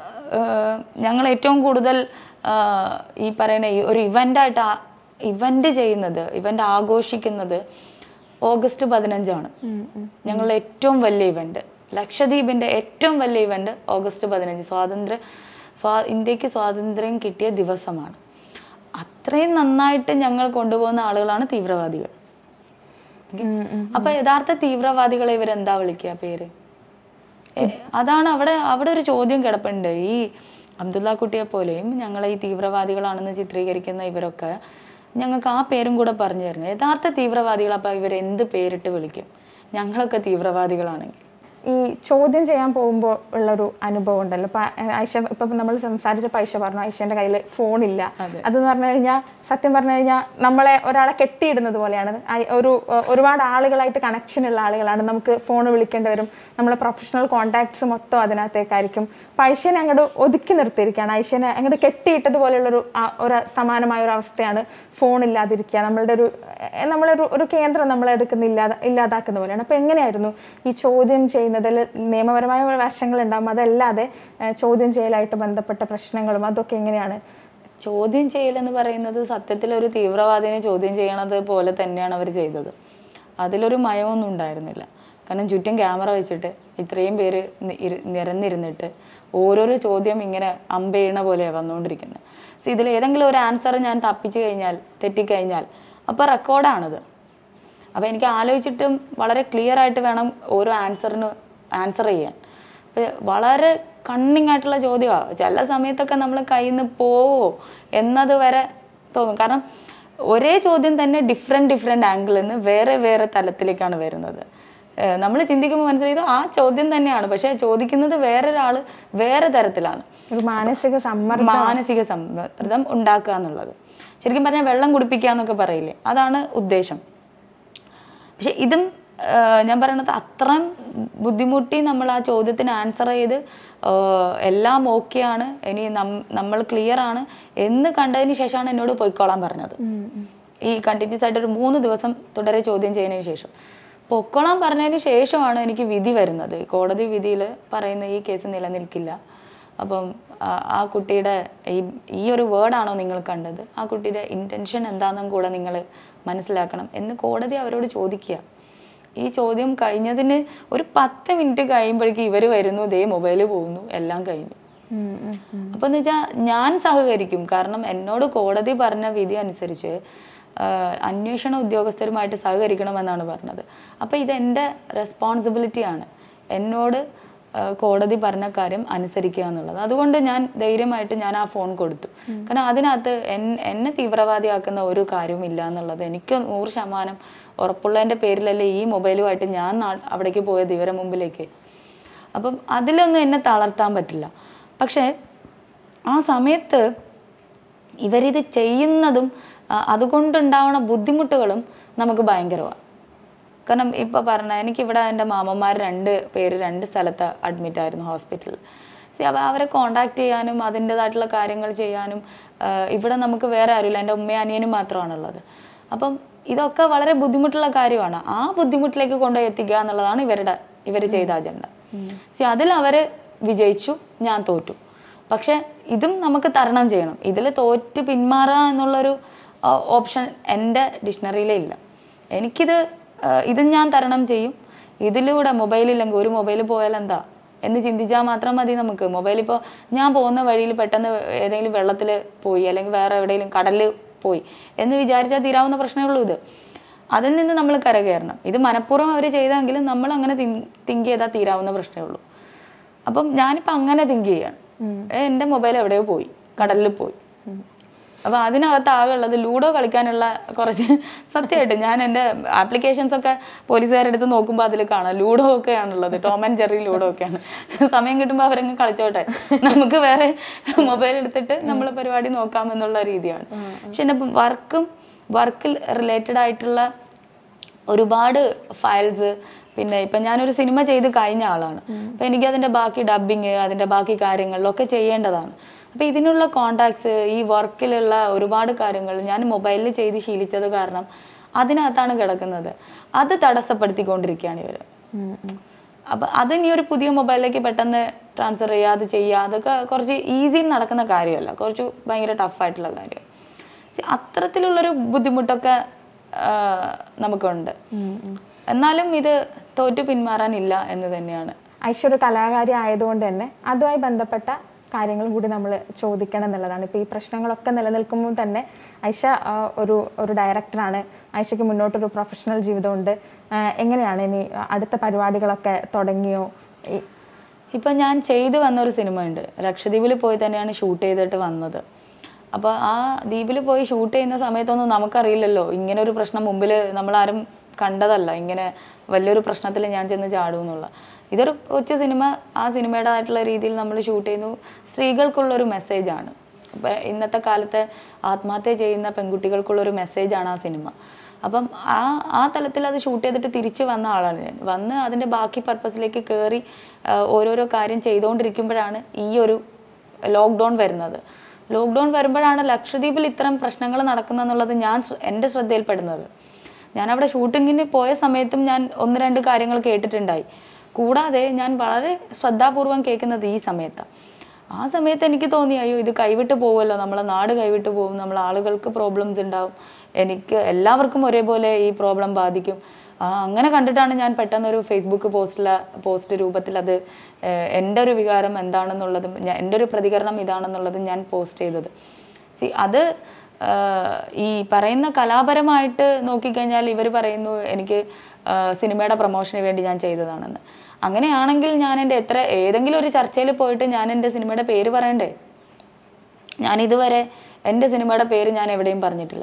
ഏഹ്, ഞങ്ങൾ ഏറ്റവും കൂടുതൽ ആഹ്, ഈ പറയുന്ന ഈ ഒരു ഇവൻ്റായിട്ട് ഇവൻ്റ് ചെയ്യുന്നത് ഇവൻ്റ് ആഘോഷിക്കുന്നത് ഓഗസ്റ്റ് പതിനഞ്ചാണ് ഉം, ഉം. ഞങ്ങളുടെ ഏറ്റവും വലിയ ഇവന്റ് ലക്ഷദ്വീപിന്റെ ഏറ്റവും വലിയ ഇവന്റ് ഓഗസ്റ്റ് പതിനഞ്ച് സ്വാതന്ത്ര്യ സ്വാ ഇന്ത്യക്ക് സ്വാതന്ത്ര്യം കിട്ടിയ ദിവസമാണ് അത്രയും നന്നായിട്ട് ഞങ്ങൾ കൊണ്ടുപോകുന്ന ആളുകളാണ് തീവ്രവാദികൾ ഉം, ഉം. അപ്പൊ യഥാർത്ഥ തീവ്രവാദികളെ ഇവരെന്താ വിളിക്കുക പേര് എ, അതാണ് അവിടെ അവിടെ ഒരു ചോദ്യം കിടപ്പുണ്ട് ഈ അബ്ദുള്ള കുട്ടിയെ പോലെയും ഞങ്ങളെ ഈ തീവ്രവാദികളാണെന്ന് ചിത്രീകരിക്കുന്ന ഇവരൊക്കെ ഞങ്ങൾക്ക് ആ പേരും കൂടെ പറഞ്ഞു തരണം യഥാർത്ഥ തീവ്രവാദികൾ അപ്പൊ ഇവർ എന്ത് പേരിട്ട് വിളിക്കും ഞങ്ങളൊക്കെ തീവ്രവാദികളാണെങ്കിൽ ഈ ചോദ്യം ചെയ്യാൻ പോകുമ്പോൾ ഉള്ളൊരു അനുഭവം ഉണ്ടല്ലോ ഇപ്പൊ ഐഷ ഇപ്പൊ നമ്മൾ സംസാരിച്ചപ്പോൾ ഐഷ പറഞ്ഞു ഐഷന്റെ കയ്യിൽ ഫോണില്ല അതെന്ന് പറഞ്ഞു കഴിഞ്ഞാൽ സത്യം പറഞ്ഞു കഴിഞ്ഞാൽ നമ്മളെ ഒരാളെ കെട്ടിയിടുന്നത് പോലെയാണ് ഐ- ഒരു ഏർ, ഒരുപാട് ആളുകളായിട്ട് കണക്ഷൻ ഉള്ള ആളുകളാണ് നമുക്ക് ഫോൺ വിളിക്കേണ്ടി വരും നമ്മളെ പ്രൊഫഷണൽ കോൺടാക്ട്സ് മൊത്തം അതിനകത്തേക്കായിരിക്കും അപ്പൊ ഐഷനെ അങ്ങോട്ട് ഒതുക്കി നിർത്തിയിരിക്കുകയാണ് ഐഷനെ അങ്ങോട്ട് കെട്ടിയിട്ടതുപോലെയുള്ളൊരു ആ- ഒരു സമാനമായ ഒരു അവസ്ഥയാണ് ഫോൺ ഇല്ലാതിരിക്കുക നമ്മളുടെ ഒരു ഏർ, നമ്മളൊരു ഒരു കേന്ദ്രം നമ്മളെ എടുക്കുന്ന ഇല്ലാതെ ഇല്ലാതാക്കുന്ന പോലെയാണ് അപ്പൊ എങ്ങനെയായിരുന്നു ഈ ചോദ്യം ചെയ്യുന്നതിൽ നിയമപരമായ വശങ്ങൾ ഉണ്ടാകും അതല്ലാതെ ഏർ, ചോദ്യം ചെയ്യലായിട്ട് ബന്ധപ്പെട്ട പ്രശ്നങ്ങളും അതൊക്കെ എങ്ങനെയാണ് ചോദ്യം ചെയ്യലെന്ന് പറയുന്നത് സത്യത്തിൽ ഒരു തീവ്രവാദിനെ ചോദ്യം ചെയ്യണത് പോലെ തന്നെയാണ് അവർ ചെയ്തത് അതിലൊരു മയമൊന്നും ഉണ്ടായിരുന്നില്ല കാരണം ചുറ്റും ക്യാമറ വെച്ചിട്ട് ഇത്രയും പേര് നി- ഇരു- നിരന്നിരുന്നിട്ട് ഓരോരോ ചോദ്യം ഇങ്ങനെ അമ്പെയ്യണ പോലെയാണ് വന്നുകൊണ്ടിരിക്കുന്നത് സോ ഇതിൽ ഏതെങ്കിലും ഒരു ആൻസർ ഞാൻ തപ്പിച്ചു കഴിഞ്ഞാൽ തെറ്റിക്കഴിഞ്ഞാൽ അപ്പോൾ റെക്കോർഡാണത് അപ്പോൾ എനിക്ക് ആലോചിച്ചിട്ടും വളരെ ക്ലിയർ ആയിട്ട് വേണം ഓരോ ആൻസറിന് ആൻസർ ചെയ്യാൻ അപ്പോൾ വളരെ കണ്ണിങ് ആയിട്ടുള്ള ചോദ്യമാണ് ചില സമയത്തൊക്കെ നമ്മൾ കയ്യിൽ നിന്ന് പോവോ എന്നത് വരെ തോന്നും കാരണം ഒരേ ചോദ്യം തന്നെ ഡിഫറെൻറ്റ് ഡിഫറെൻറ്റ് ആംഗിളിൽ നിന്ന് വേറെ വേറെ തലത്തിലേക്കാണ് വരുന്നത് നമ്മൾ ചിന്തിക്കുമ്പോൾ മനസ്സിലായത് ആ ചോദ്യം തന്നെയാണ് പക്ഷേ ചോദിക്കുന്നത് വേറൊരാൾ വേറെ തരത്തിലാണ് ഒരു മാനസിക സമ്മർദ്ദം മാനസിക സമ്മർദ്ദം ഉണ്ടാക്കുക എന്നുള്ളത് ശരിക്കും പറഞ്ഞാൽ വെള്ളം കുടിപ്പിക്കുക എന്നൊക്കെ പറയില്ലേ അതാണ് ഉദ്ദേശം പക്ഷെ ഇതും ആ, ഞാൻ പറയണത് അത്രയും ബുദ്ധിമുട്ടി നമ്മൾ ആ ചോദ്യത്തിന് ആൻസർ ചെയ്ത് ആ, എല്ലാം ഓക്കെയാണ് ഇനി നം- നമ്മൾ ക്ലിയർ ആണ് എന്ന് കണ്ടതിന് ശേഷമാണ് എന്നോട് പൊയ്ക്കോളാൻ പറഞ്ഞത് ഈ കണ്ടിന്യൂസ് ആയിട്ട് ഒരു മൂന്ന് ദിവസം തുടരെ ചോദ്യം ചെയ്യുന്നതിന് ശേഷം പൊക്കോളാൻ പറഞ്ഞതിന് ശേഷമാണ് എനിക്ക് വിധി വരുന്നത് കോടതി വിധിയിൽ പറയുന്ന ഈ കേസ് നിലനിൽക്കില്ല അപ്പം ആ- ആ കുട്ടിയുടെ ഈ ഈ ഒരു വേർഡാണോ നിങ്ങൾ കണ്ടത് ആ കുട്ടിയുടെ ഇൻറ്റൻഷൻ എന്താണെന്നും കൂടെ നിങ്ങൾ മനസ്സിലാക്കണം എന്ന് കോടതി അവരോട് ചോദിക്കുക ഈ ചോദ്യം കഴിഞ്ഞതിന് ഒരു പത്ത് മിനിറ്റ് കഴിയുമ്പോഴേക്കും ഇവർ വരുന്നു ദേ മൊബൈൽ പോകുന്നു എല്ലാം കഴിഞ്ഞു ഉം, ഉം, ഉം. അപ്പോൾ എന്ന് വെച്ചാൽ ഞാൻ സഹകരിക്കും കാരണം എന്നോട് കോടതി പറഞ്ഞ വിധി അനുസരിച്ച് ആഹ്, അന്വേഷണ ഉദ്യോഗസ്ഥരുമായിട്ട് സഹകരിക്കണമെന്നാണ് പറഞ്ഞത് അപ്പോൾ ഇത് എൻ്റെ റെസ്പോൺസിബിലിറ്റിയാണ് എന്നോട് ആഹ്, കോടതി പറഞ്ഞ കാര്യം അനുസരിക്കുക എന്നുള്ളത് അതുകൊണ്ട് ഞാൻ ധൈര്യമായിട്ട് ഞാൻ ആ ഫോൺ കൊടുത്തു കാരണം അതിനകത്ത് എൻ- എന്നെ തീവ്രവാദിയാക്കുന്ന ഒരു കാര്യവുമില്ല എന്നുള്ളത് എനിക്ക് നൂറ് ശതമാനം ഉറപ്പുള്ളതിൻ്റെ പേരിലല്ലേ ഈ മൊബൈലുമായിട്ട് ഞാൻ നാ- അവിടേക്ക് പോയത് ഇവരെ മുമ്പിലേക്ക് അപ്പം അതിലൊന്നും എന്നെ തളർത്താൻ പറ്റില്ല പക്ഷേ ആ സമയത്ത് ഇവരിത് ചെയ്യുന്നതും ആ, അതുകൊണ്ടുണ്ടാവുന്ന ബുദ്ധിമുട്ടുകളും നമുക്ക് ഭയങ്കരമാണ് കാരണം ഇപ്പോൾ പറഞ്ഞ എനിക്കിവിടെ എൻ്റെ മാമന്മാർ രണ്ട് പേര് രണ്ട് സ്ഥലത്ത് അഡ്മിറ്റ് ആയിരുന്നു ഹോസ്പിറ്റലിൽ See, അവ അവരെ കോണ്ടാക്ട് ചെയ്യാനും അതിൻ്റെതായിട്ടുള്ള കാര്യങ്ങൾ ചെയ്യാനും ആ, ഇവിടെ നമുക്ക് വേറെ ആരുമില്ല എൻ്റെ ഉമ്മയും അനിയനും മാത്രമാണുള്ളത് അപ്പം ഇതൊക്കെ വളരെ ബുദ്ധിമുട്ടുള്ള കാര്യമാണ് ആ ബുദ്ധിമുട്ടിലേക്ക് കൊണ്ടുപോയി എത്തിക്കുക എന്നുള്ളതാണ് ഇവരുടെ ഇവർ ചെയ്ത അജണ്ട സി അതിൽ അവർ വിജയിച്ചു ഞാൻ തോറ്റു പക്ഷെ ഇതും നമുക്ക് തരണം ചെയ്യണം ഇതിൽ തോറ്റ് പിന്മാറുക എന്നുള്ളൊരു ഓപ്ഷൻ എൻ്റെ ഡിക്ഷണറിയിലേ ഇല്ല എനിക്കിത് ആ, ഇത് ഞാൻ തരണം ചെയ്യും ഇതിലൂടെ മൊബൈലില്ലെങ്കിൽ ഒരു മൊബൈൽ പോയാൽ എന്താ എന്ന് ചിന്തിച്ചാൽ മാത്രം മതി നമുക്ക് മൊബൈൽ ഇപ്പോൾ ഞാൻ പോകുന്ന വഴിയിൽ പെട്ടെന്ന് ഏതെങ്കിലും വെള്ളത്തിൽ പോയി അല്ലെങ്കിൽ വേറെ എവിടെയെങ്കിലും കടലിൽ പോയി എന്ന് വിചാരിച്ചാൽ തീരാവുന്ന പ്രശ്നമേ ഉള്ളൂ ഇത് അതിൽ നിന്ന് നമ്മൾ കരകയറണം ഇത് മനഃപൂർവ്വം അവർ ചെയ്തെങ്കിലും നമ്മൾ അങ്ങനെ തിങ്ക് ചെയ്താൽ തീരാവുന്ന പ്രശ്നമേ ഉള്ളൂ അപ്പം ഞാനിപ്പോൾ അങ്ങനെ തിങ്ക് ചെയ്യാണ് ഏ, എൻ്റെ മൊബൈൽ എവിടെയോ പോയി കടലിൽ പോയി അപ്പോൾ അതിനകത്ത് ആകെ ഉള്ളത് ലൂഡോ കളിക്കാനുള്ള കുറച്ച് സത്യമായിട്ട് ഞാൻ എൻ്റെ ആപ്ലിക്കേഷൻസ് ഒക്കെ പോലീസുകാരെടുത്ത് നോക്കുമ്പോൾ അതിൽ കാണാം ലൂഡോ ഒക്കെയാണുള്ളത് ടോം ആൻഡ് ജെറി ലൂഡോ ഒക്കെയാണ് സമയം കിട്ടുമ്പോൾ അവരങ്ങ് കളിച്ചോട്ടെ നമുക്ക് വേറെ മൊബൈൽ എടുത്തിട്ട് നമ്മൾ പരിപാടി നോക്കാമെന്നുള്ള രീതിയാണ് പക്ഷെ എൻ്റെ വർക്കും വർക്കിൽ റിലേറ്റഡ് ആയിട്ടുള്ള ഒരുപാട് ഫയൽസ് പിന്നെ ഇപ്പം ഞാനൊരു സിനിമ ചെയ്ത് കഴിഞ്ഞ ആളാണ് അപ്പം എനിക്ക് അതിൻ്റെ ബാക്കി ഡബിങ് അതിൻ്റെ ബാക്കി കാര്യങ്ങളിലൊക്കെ ചെയ്യേണ്ടതാണ് അപ്പം ഇതിനുള്ള കോണ്ടാക്ട്സ് ഈ വർക്കിലുള്ള ഒരുപാട് കാര്യങ്ങൾ ഞാൻ മൊബൈലിൽ ചെയ്ത് ശീലിച്ചത് കാരണം അതിനകത്താണ് കിടക്കുന്നത് അത് തടസ്സപ്പെടുത്തിക്കൊണ്ടിരിക്കുകയാണ് ഇവർ ഉം, ഉം. അപ്പം അത് ഇനി ഒരു പുതിയ മൊബൈലിലേക്ക് പെട്ടെന്ന് ട്രാൻസ്ഫർ ചെയ്യുക അത് ചെയ്യുക അതൊക്കെ കുറച്ച് ഈസി നടക്കുന്ന കാര്യമല്ല കുറച്ച് ഭയങ്കര ടഫായിട്ടുള്ള കാര്യം See, അത്തരത്തിലുള്ളൊരു ബുദ്ധിമുട്ടൊക്കെ ആ, നമുക്കുണ്ട് എന്നാലും ഇത് തോറ്റു പിന്മാറാനില്ല എന്ന് തന്നെയാണ് ഐഷ ഒരു കലാകാരി ആയതുകൊണ്ട് തന്നെ അതുമായി ബന്ധപ്പെട്ട കാര്യങ്ങളും കൂടി നമ്മൾ ചോദിക്കണം എന്നുള്ളതാണ് ഇപ്പോൾ ഈ പ്രശ്നങ്ങളൊക്കെ നിലനിൽക്കുമ്പോൾ തന്നെ ഐഷ ആ, ഒരു ഒരു ഡയറക്ടറാണ് ഐഷയ്ക്ക് മുന്നോട്ടൊരു പ്രൊഫഷണൽ ജീവിതമുണ്ട് ആ, എങ്ങനെയാണ് ഇനി അടുത്ത പരിപാടികളൊക്കെ തുടങ്ങിയോ ഈ ഇപ്പം ഞാൻ ചെയ്തു വന്ന ഒരു സിനിമ ഉണ്ട് ലക്ഷദ്വീപിൽ പോയി തന്നെയാണ് ഷൂട്ട് ചെയ്തിട്ട് വന്നത് അപ്പോൾ ആ ദ്വീപിൽ പോയി ഷൂട്ട് ചെയ്യുന്ന സമയത്തൊന്നും നമുക്കറിയില്ലല്ലോ ഇങ്ങനെ ഒരു പ്രശ്നം മുമ്പിൽ നമ്മളാരും കണ്ടതല്ല ഇങ്ങനെ വലിയൊരു പ്രശ്നത്തിൽ ഞാൻ ചെന്ന് ചാടും എന്നുള്ള ഇതൊരു കൊച്ചു സിനിമ ആ സിനിമയുടേതായിട്ടുള്ള രീതിയിൽ നമ്മൾ ഷൂട്ട് ചെയ്യുന്നു സ്ത്രീകൾക്കുള്ളൊരു മെസ്സേജാണ് അപ്പം ഇന്നത്തെ കാലത്തെ ആത്മഹത്യ ചെയ്യുന്ന പെൺകുട്ടികൾക്കുള്ളൊരു മെസ്സേജാണ് ആ സിനിമ അപ്പം ആ ആ തലത്തിൽ അത് ഷൂട്ട് ചെയ്തിട്ട് തിരിച്ച് വന്ന ആളാണ് ഞാൻ വന്ന് അതിൻ്റെ ബാക്കി പർപ്പസിലേക്ക് കയറി ഓരോരോ കാര്യം ചെയ്തുകൊണ്ടിരിക്കുമ്പോഴാണ് ഈ ഒരു ലോക്ക്ഡൗൺ വരുന്നത് ലോക്ക്ഡൗൺ വരുമ്പോഴാണ് ലക്ഷദ്വീപിൽ ഇത്തരം പ്രശ്നങ്ങൾ നടക്കുന്നതെന്നുള്ളത് ഞാൻ ശ്ര- എൻ്റെ ശ്രദ്ധയിൽപ്പെടുന്നത് ഞാൻ അവിടെ ഷൂട്ടിങ്ങിന് പോയ സമയത്തും ഞാൻ ഒന്ന് രണ്ട് കാര്യങ്ങൾ കേട്ടിട്ടുണ്ടായി കൂടാതെ ഞാൻ വളരെ ശ്രദ്ധാപൂർവം കേൾക്കുന്നത് ഈ സമയത്താണ് ആ സമയത്ത് എനിക്ക് തോന്നി അയ്യോ ഇത് കൈവിട്ട് പോകുമല്ലോ നമ്മളെ നാട് കൈവിട്ട് പോകും നമ്മളെ ആളുകൾക്ക് പ്രോബ്ലംസ് ഉണ്ടാവും എനിക്ക് എല്ലാവർക്കും ഒരേപോലെ ഈ പ്രോബ്ലം ബാധിക്കും ആ, അങ്ങനെ കണ്ടിട്ടാണ് ഞാൻ പെട്ടെന്നൊരു ഫേസ്ബുക്ക് പോസ്റ്റില പോസ്റ്റ് രൂപത്തിൽ അത് ഏഹ്, എൻ്റെ ഒരു വികാരം എന്താണെന്നുള്ളതും ഞാൻ- എൻ്റെ ഒരു പ്രതികരണം ഇതാണെന്നുള്ളതും ഞാൻ പോസ്റ്റ് ചെയ്തത് സി അത് ആഹ്, ഈ പറയുന്ന കലാപരമായിട്ട് നോക്കിക്കഴിഞ്ഞാൽ ഇവർ പറയുന്നു എനിക്ക് ആഹ്, സിനിമയുടെ പ്രൊമോഷന് വേണ്ടി ഞാൻ ചെയ്തതാണെന്ന് അങ്ങനെയാണെങ്കിൽ ഞാൻ എൻ്റെ എത്ര ഏതെങ്കിലും ഒരു ചർച്ചയിൽ പോയിട്ട് ഞാൻ എൻ്റെ സിനിമയുടെ പേര് പറയണ്ടേ ഞാൻ ഇതുവരെ എൻ്റെ സിനിമയുടെ പേര് ഞാൻ എവിടെയും പറഞ്ഞിട്ടില്ല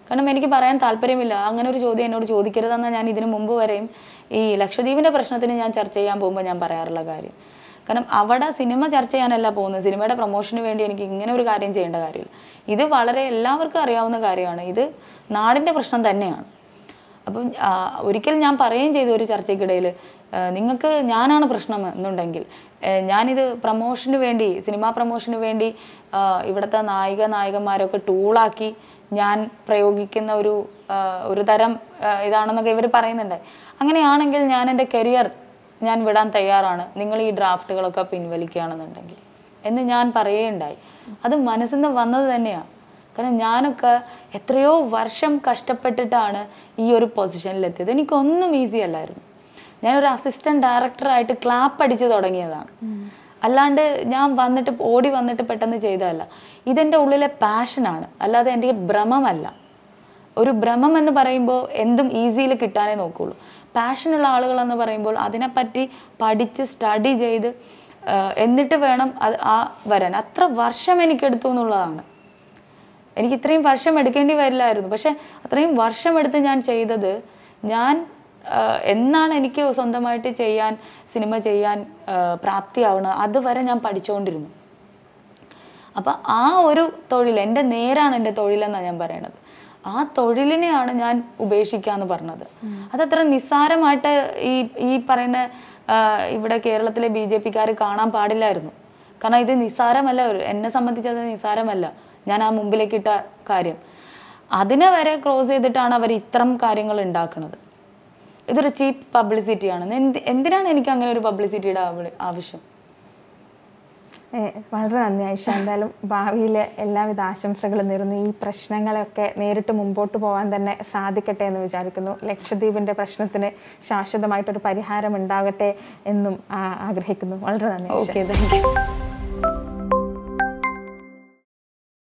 കാരണം എനിക്ക് പറയാൻ താല്പര്യമില്ല അങ്ങനെ ഒരു ചോദ്യം എന്നോട് ചോദിക്കരുതെന്ന് ഞാൻ ഇതിനു മുമ്പ് വരെയും ഈ ലക്ഷദ്വീപിൻ്റെ പ്രശ്നത്തിന് ഞാൻ ചർച്ച ചെയ്യാൻ പോകുമ്പോൾ ഞാൻ പറയാറുള്ള കാര്യം കാരണം അവിടെ സിനിമ ചർച്ച ചെയ്യാനല്ല പോകുന്നത് സിനിമയുടെ പ്രൊമോഷന് വേണ്ടി എനിക്ക് ഇങ്ങനെ ഒരു കാര്യം ചെയ്യേണ്ട കാര്യമില്ല ഇത് വളരെ എല്ലാവർക്കും അറിയാവുന്ന കാര്യമാണ് ഇത് നാടിൻ്റെ പ്രശ്നം തന്നെയാണ് അപ്പം ആ, ഒരിക്കൽ ഞാൻ പറയുകയും ചെയ്തു ഒരു ചർച്ചയ്ക്കിടയിൽ നിങ്ങൾക്ക് ഞാനാണ് പ്രശ്നം എന്നുണ്ടെങ്കിൽ ഏ, ഞാനിത് പ്രമോഷന് വേണ്ടി സിനിമാ പ്രമോഷന് വേണ്ടി ആ, ഇവിടുത്തെ നായിക നായകന്മാരൊക്കെ ടൂളാക്കി ഞാൻ പ്രയോഗിക്കുന്ന ഒരു ആ, ഒരു തരം ആ, ഇതാണെന്നൊക്കെ ഇവർ പറയുന്നുണ്ട് അങ്ങനെയാണെങ്കിൽ ഞാൻ എൻ്റെ കരിയർ ഞാൻ വിടാൻ തയ്യാറാണ് നിങ്ങൾ ഈ ഡ്രാഫ്റ്റുകളൊക്കെ പിൻവലിക്കുകയാണെന്നുണ്ടെങ്കിൽ എന്ന് ഞാൻ പറയുകയുണ്ടായി അത് മനസ്സിൽ നിന്ന് വന്നത് തന്നെയാണ് കാരണം ഞാനൊക്കെ എത്രയോ വർഷം കഷ്ടപ്പെട്ടിട്ടാണ് ഈ ഒരു പൊസിഷനിലെത്തിയത് എനിക്കൊന്നും ഈസി അല്ലായിരുന്നു ഞാനൊരു അസിസ്റ്റന്റ് ഡയറക്ടറായിട്ട് ക്ലാപ്പ് അടിച്ച് തുടങ്ങിയതാണ് അല്ലാണ്ട് ഞാൻ വന്നിട്ട് ഓടി വന്നിട്ട് പെട്ടെന്ന് ചെയ്തതല്ല ഇതെൻ്റെ ഉള്ളിലെ പാഷനാണ് അല്ലാതെ എൻ്റെ ഭ്രമമല്ല ഒരു ഭ്രമം എന്ന് പറയുമ്പോൾ എന്തും ഈസിയിൽ കിട്ടാനേ നോക്കുള്ളൂ പാഷനുള്ള ആളുകളെന്ന് പറയുമ്പോൾ അതിനെപ്പറ്റി പഠിച്ച് സ്റ്റഡി ചെയ്ത് ആ, എന്നിട്ട് വേണം അത് ആ വരാൻ അത്ര വർഷം എനിക്കെടുത്തു എന്നുള്ളതാണ് എനിക്ക് ഇത്രയും വർഷം എടുക്കേണ്ടി വരില്ലായിരുന്നു പക്ഷെ അത്രയും വർഷം എടുത്ത് ഞാൻ ചെയ്തത് ഞാൻ ആ, എന്നാണ് എനിക്ക് സ്വന്തമായിട്ട് ചെയ്യാൻ സിനിമ ചെയ്യാൻ ആ, പ്രാപ്തിയാവണം അതുവരെ ഞാൻ പഠിച്ചുകൊണ്ടിരുന്നു അപ്പം ആ ഒരു തൊഴിൽ എൻ്റെ നേരാണ് എൻ്റെ തൊഴിലെന്നാണ് ഞാൻ പറയണത് ആ തൊഴിലിനെയാണ് ഞാൻ ഉപേക്ഷിക്കാന്ന് പറഞ്ഞത് അതത്ര നിസ്സാരമായിട്ട് ഈ ഈ പറയുന്ന ആ, ഇവിടെ കേരളത്തിലെ ബി ജെ പിക്കാർ കാണാൻ പാടില്ലായിരുന്നു കാരണം ഇത് നിസ്സാരമല്ല ഒരു എന്നെ സംബന്ധിച്ചത് നിസ്സാരമല്ല ഞാൻ ആ മുമ്പിലേക്ക് ഇട്ട കാര്യം അതിനെ വരെ ക്രോസ് ചെയ്തിട്ടാണ് അവർ ഇത്തരം കാര്യങ്ങൾ ഉണ്ടാക്കുന്നത് ഇതൊരു ചീപ്പ് പബ്ലിസിറ്റിയാണ് എന്ത് എന്തിനാണ് എനിക്ക് അങ്ങനെ ഒരു പബ്ലിസിറ്റിയുടെ ആവശ്യം ഏ, വളരെ നന്ദി ആയിഷ എന്തായാലും ഭാവിയിലെ എല്ലാവിധ ആശംസകളും നേരുന്നു ഈ പ്രശ്നങ്ങളെയൊക്കെ നേരിട്ട് മുമ്പോട്ട് പോകാൻ തന്നെ സാധിക്കട്ടെ എന്ന് വിചാരിക്കുന്നു ലക്ഷദ്വീപിന്റെ പ്രശ്നത്തിന് ശാശ്വതമായിട്ടൊരു പരിഹാരം ഉണ്ടാകട്ടെ എന്നും ആ, ആഗ്രഹിക്കുന്നു വളരെ നന്ദി ആയിഷ. Okay thank you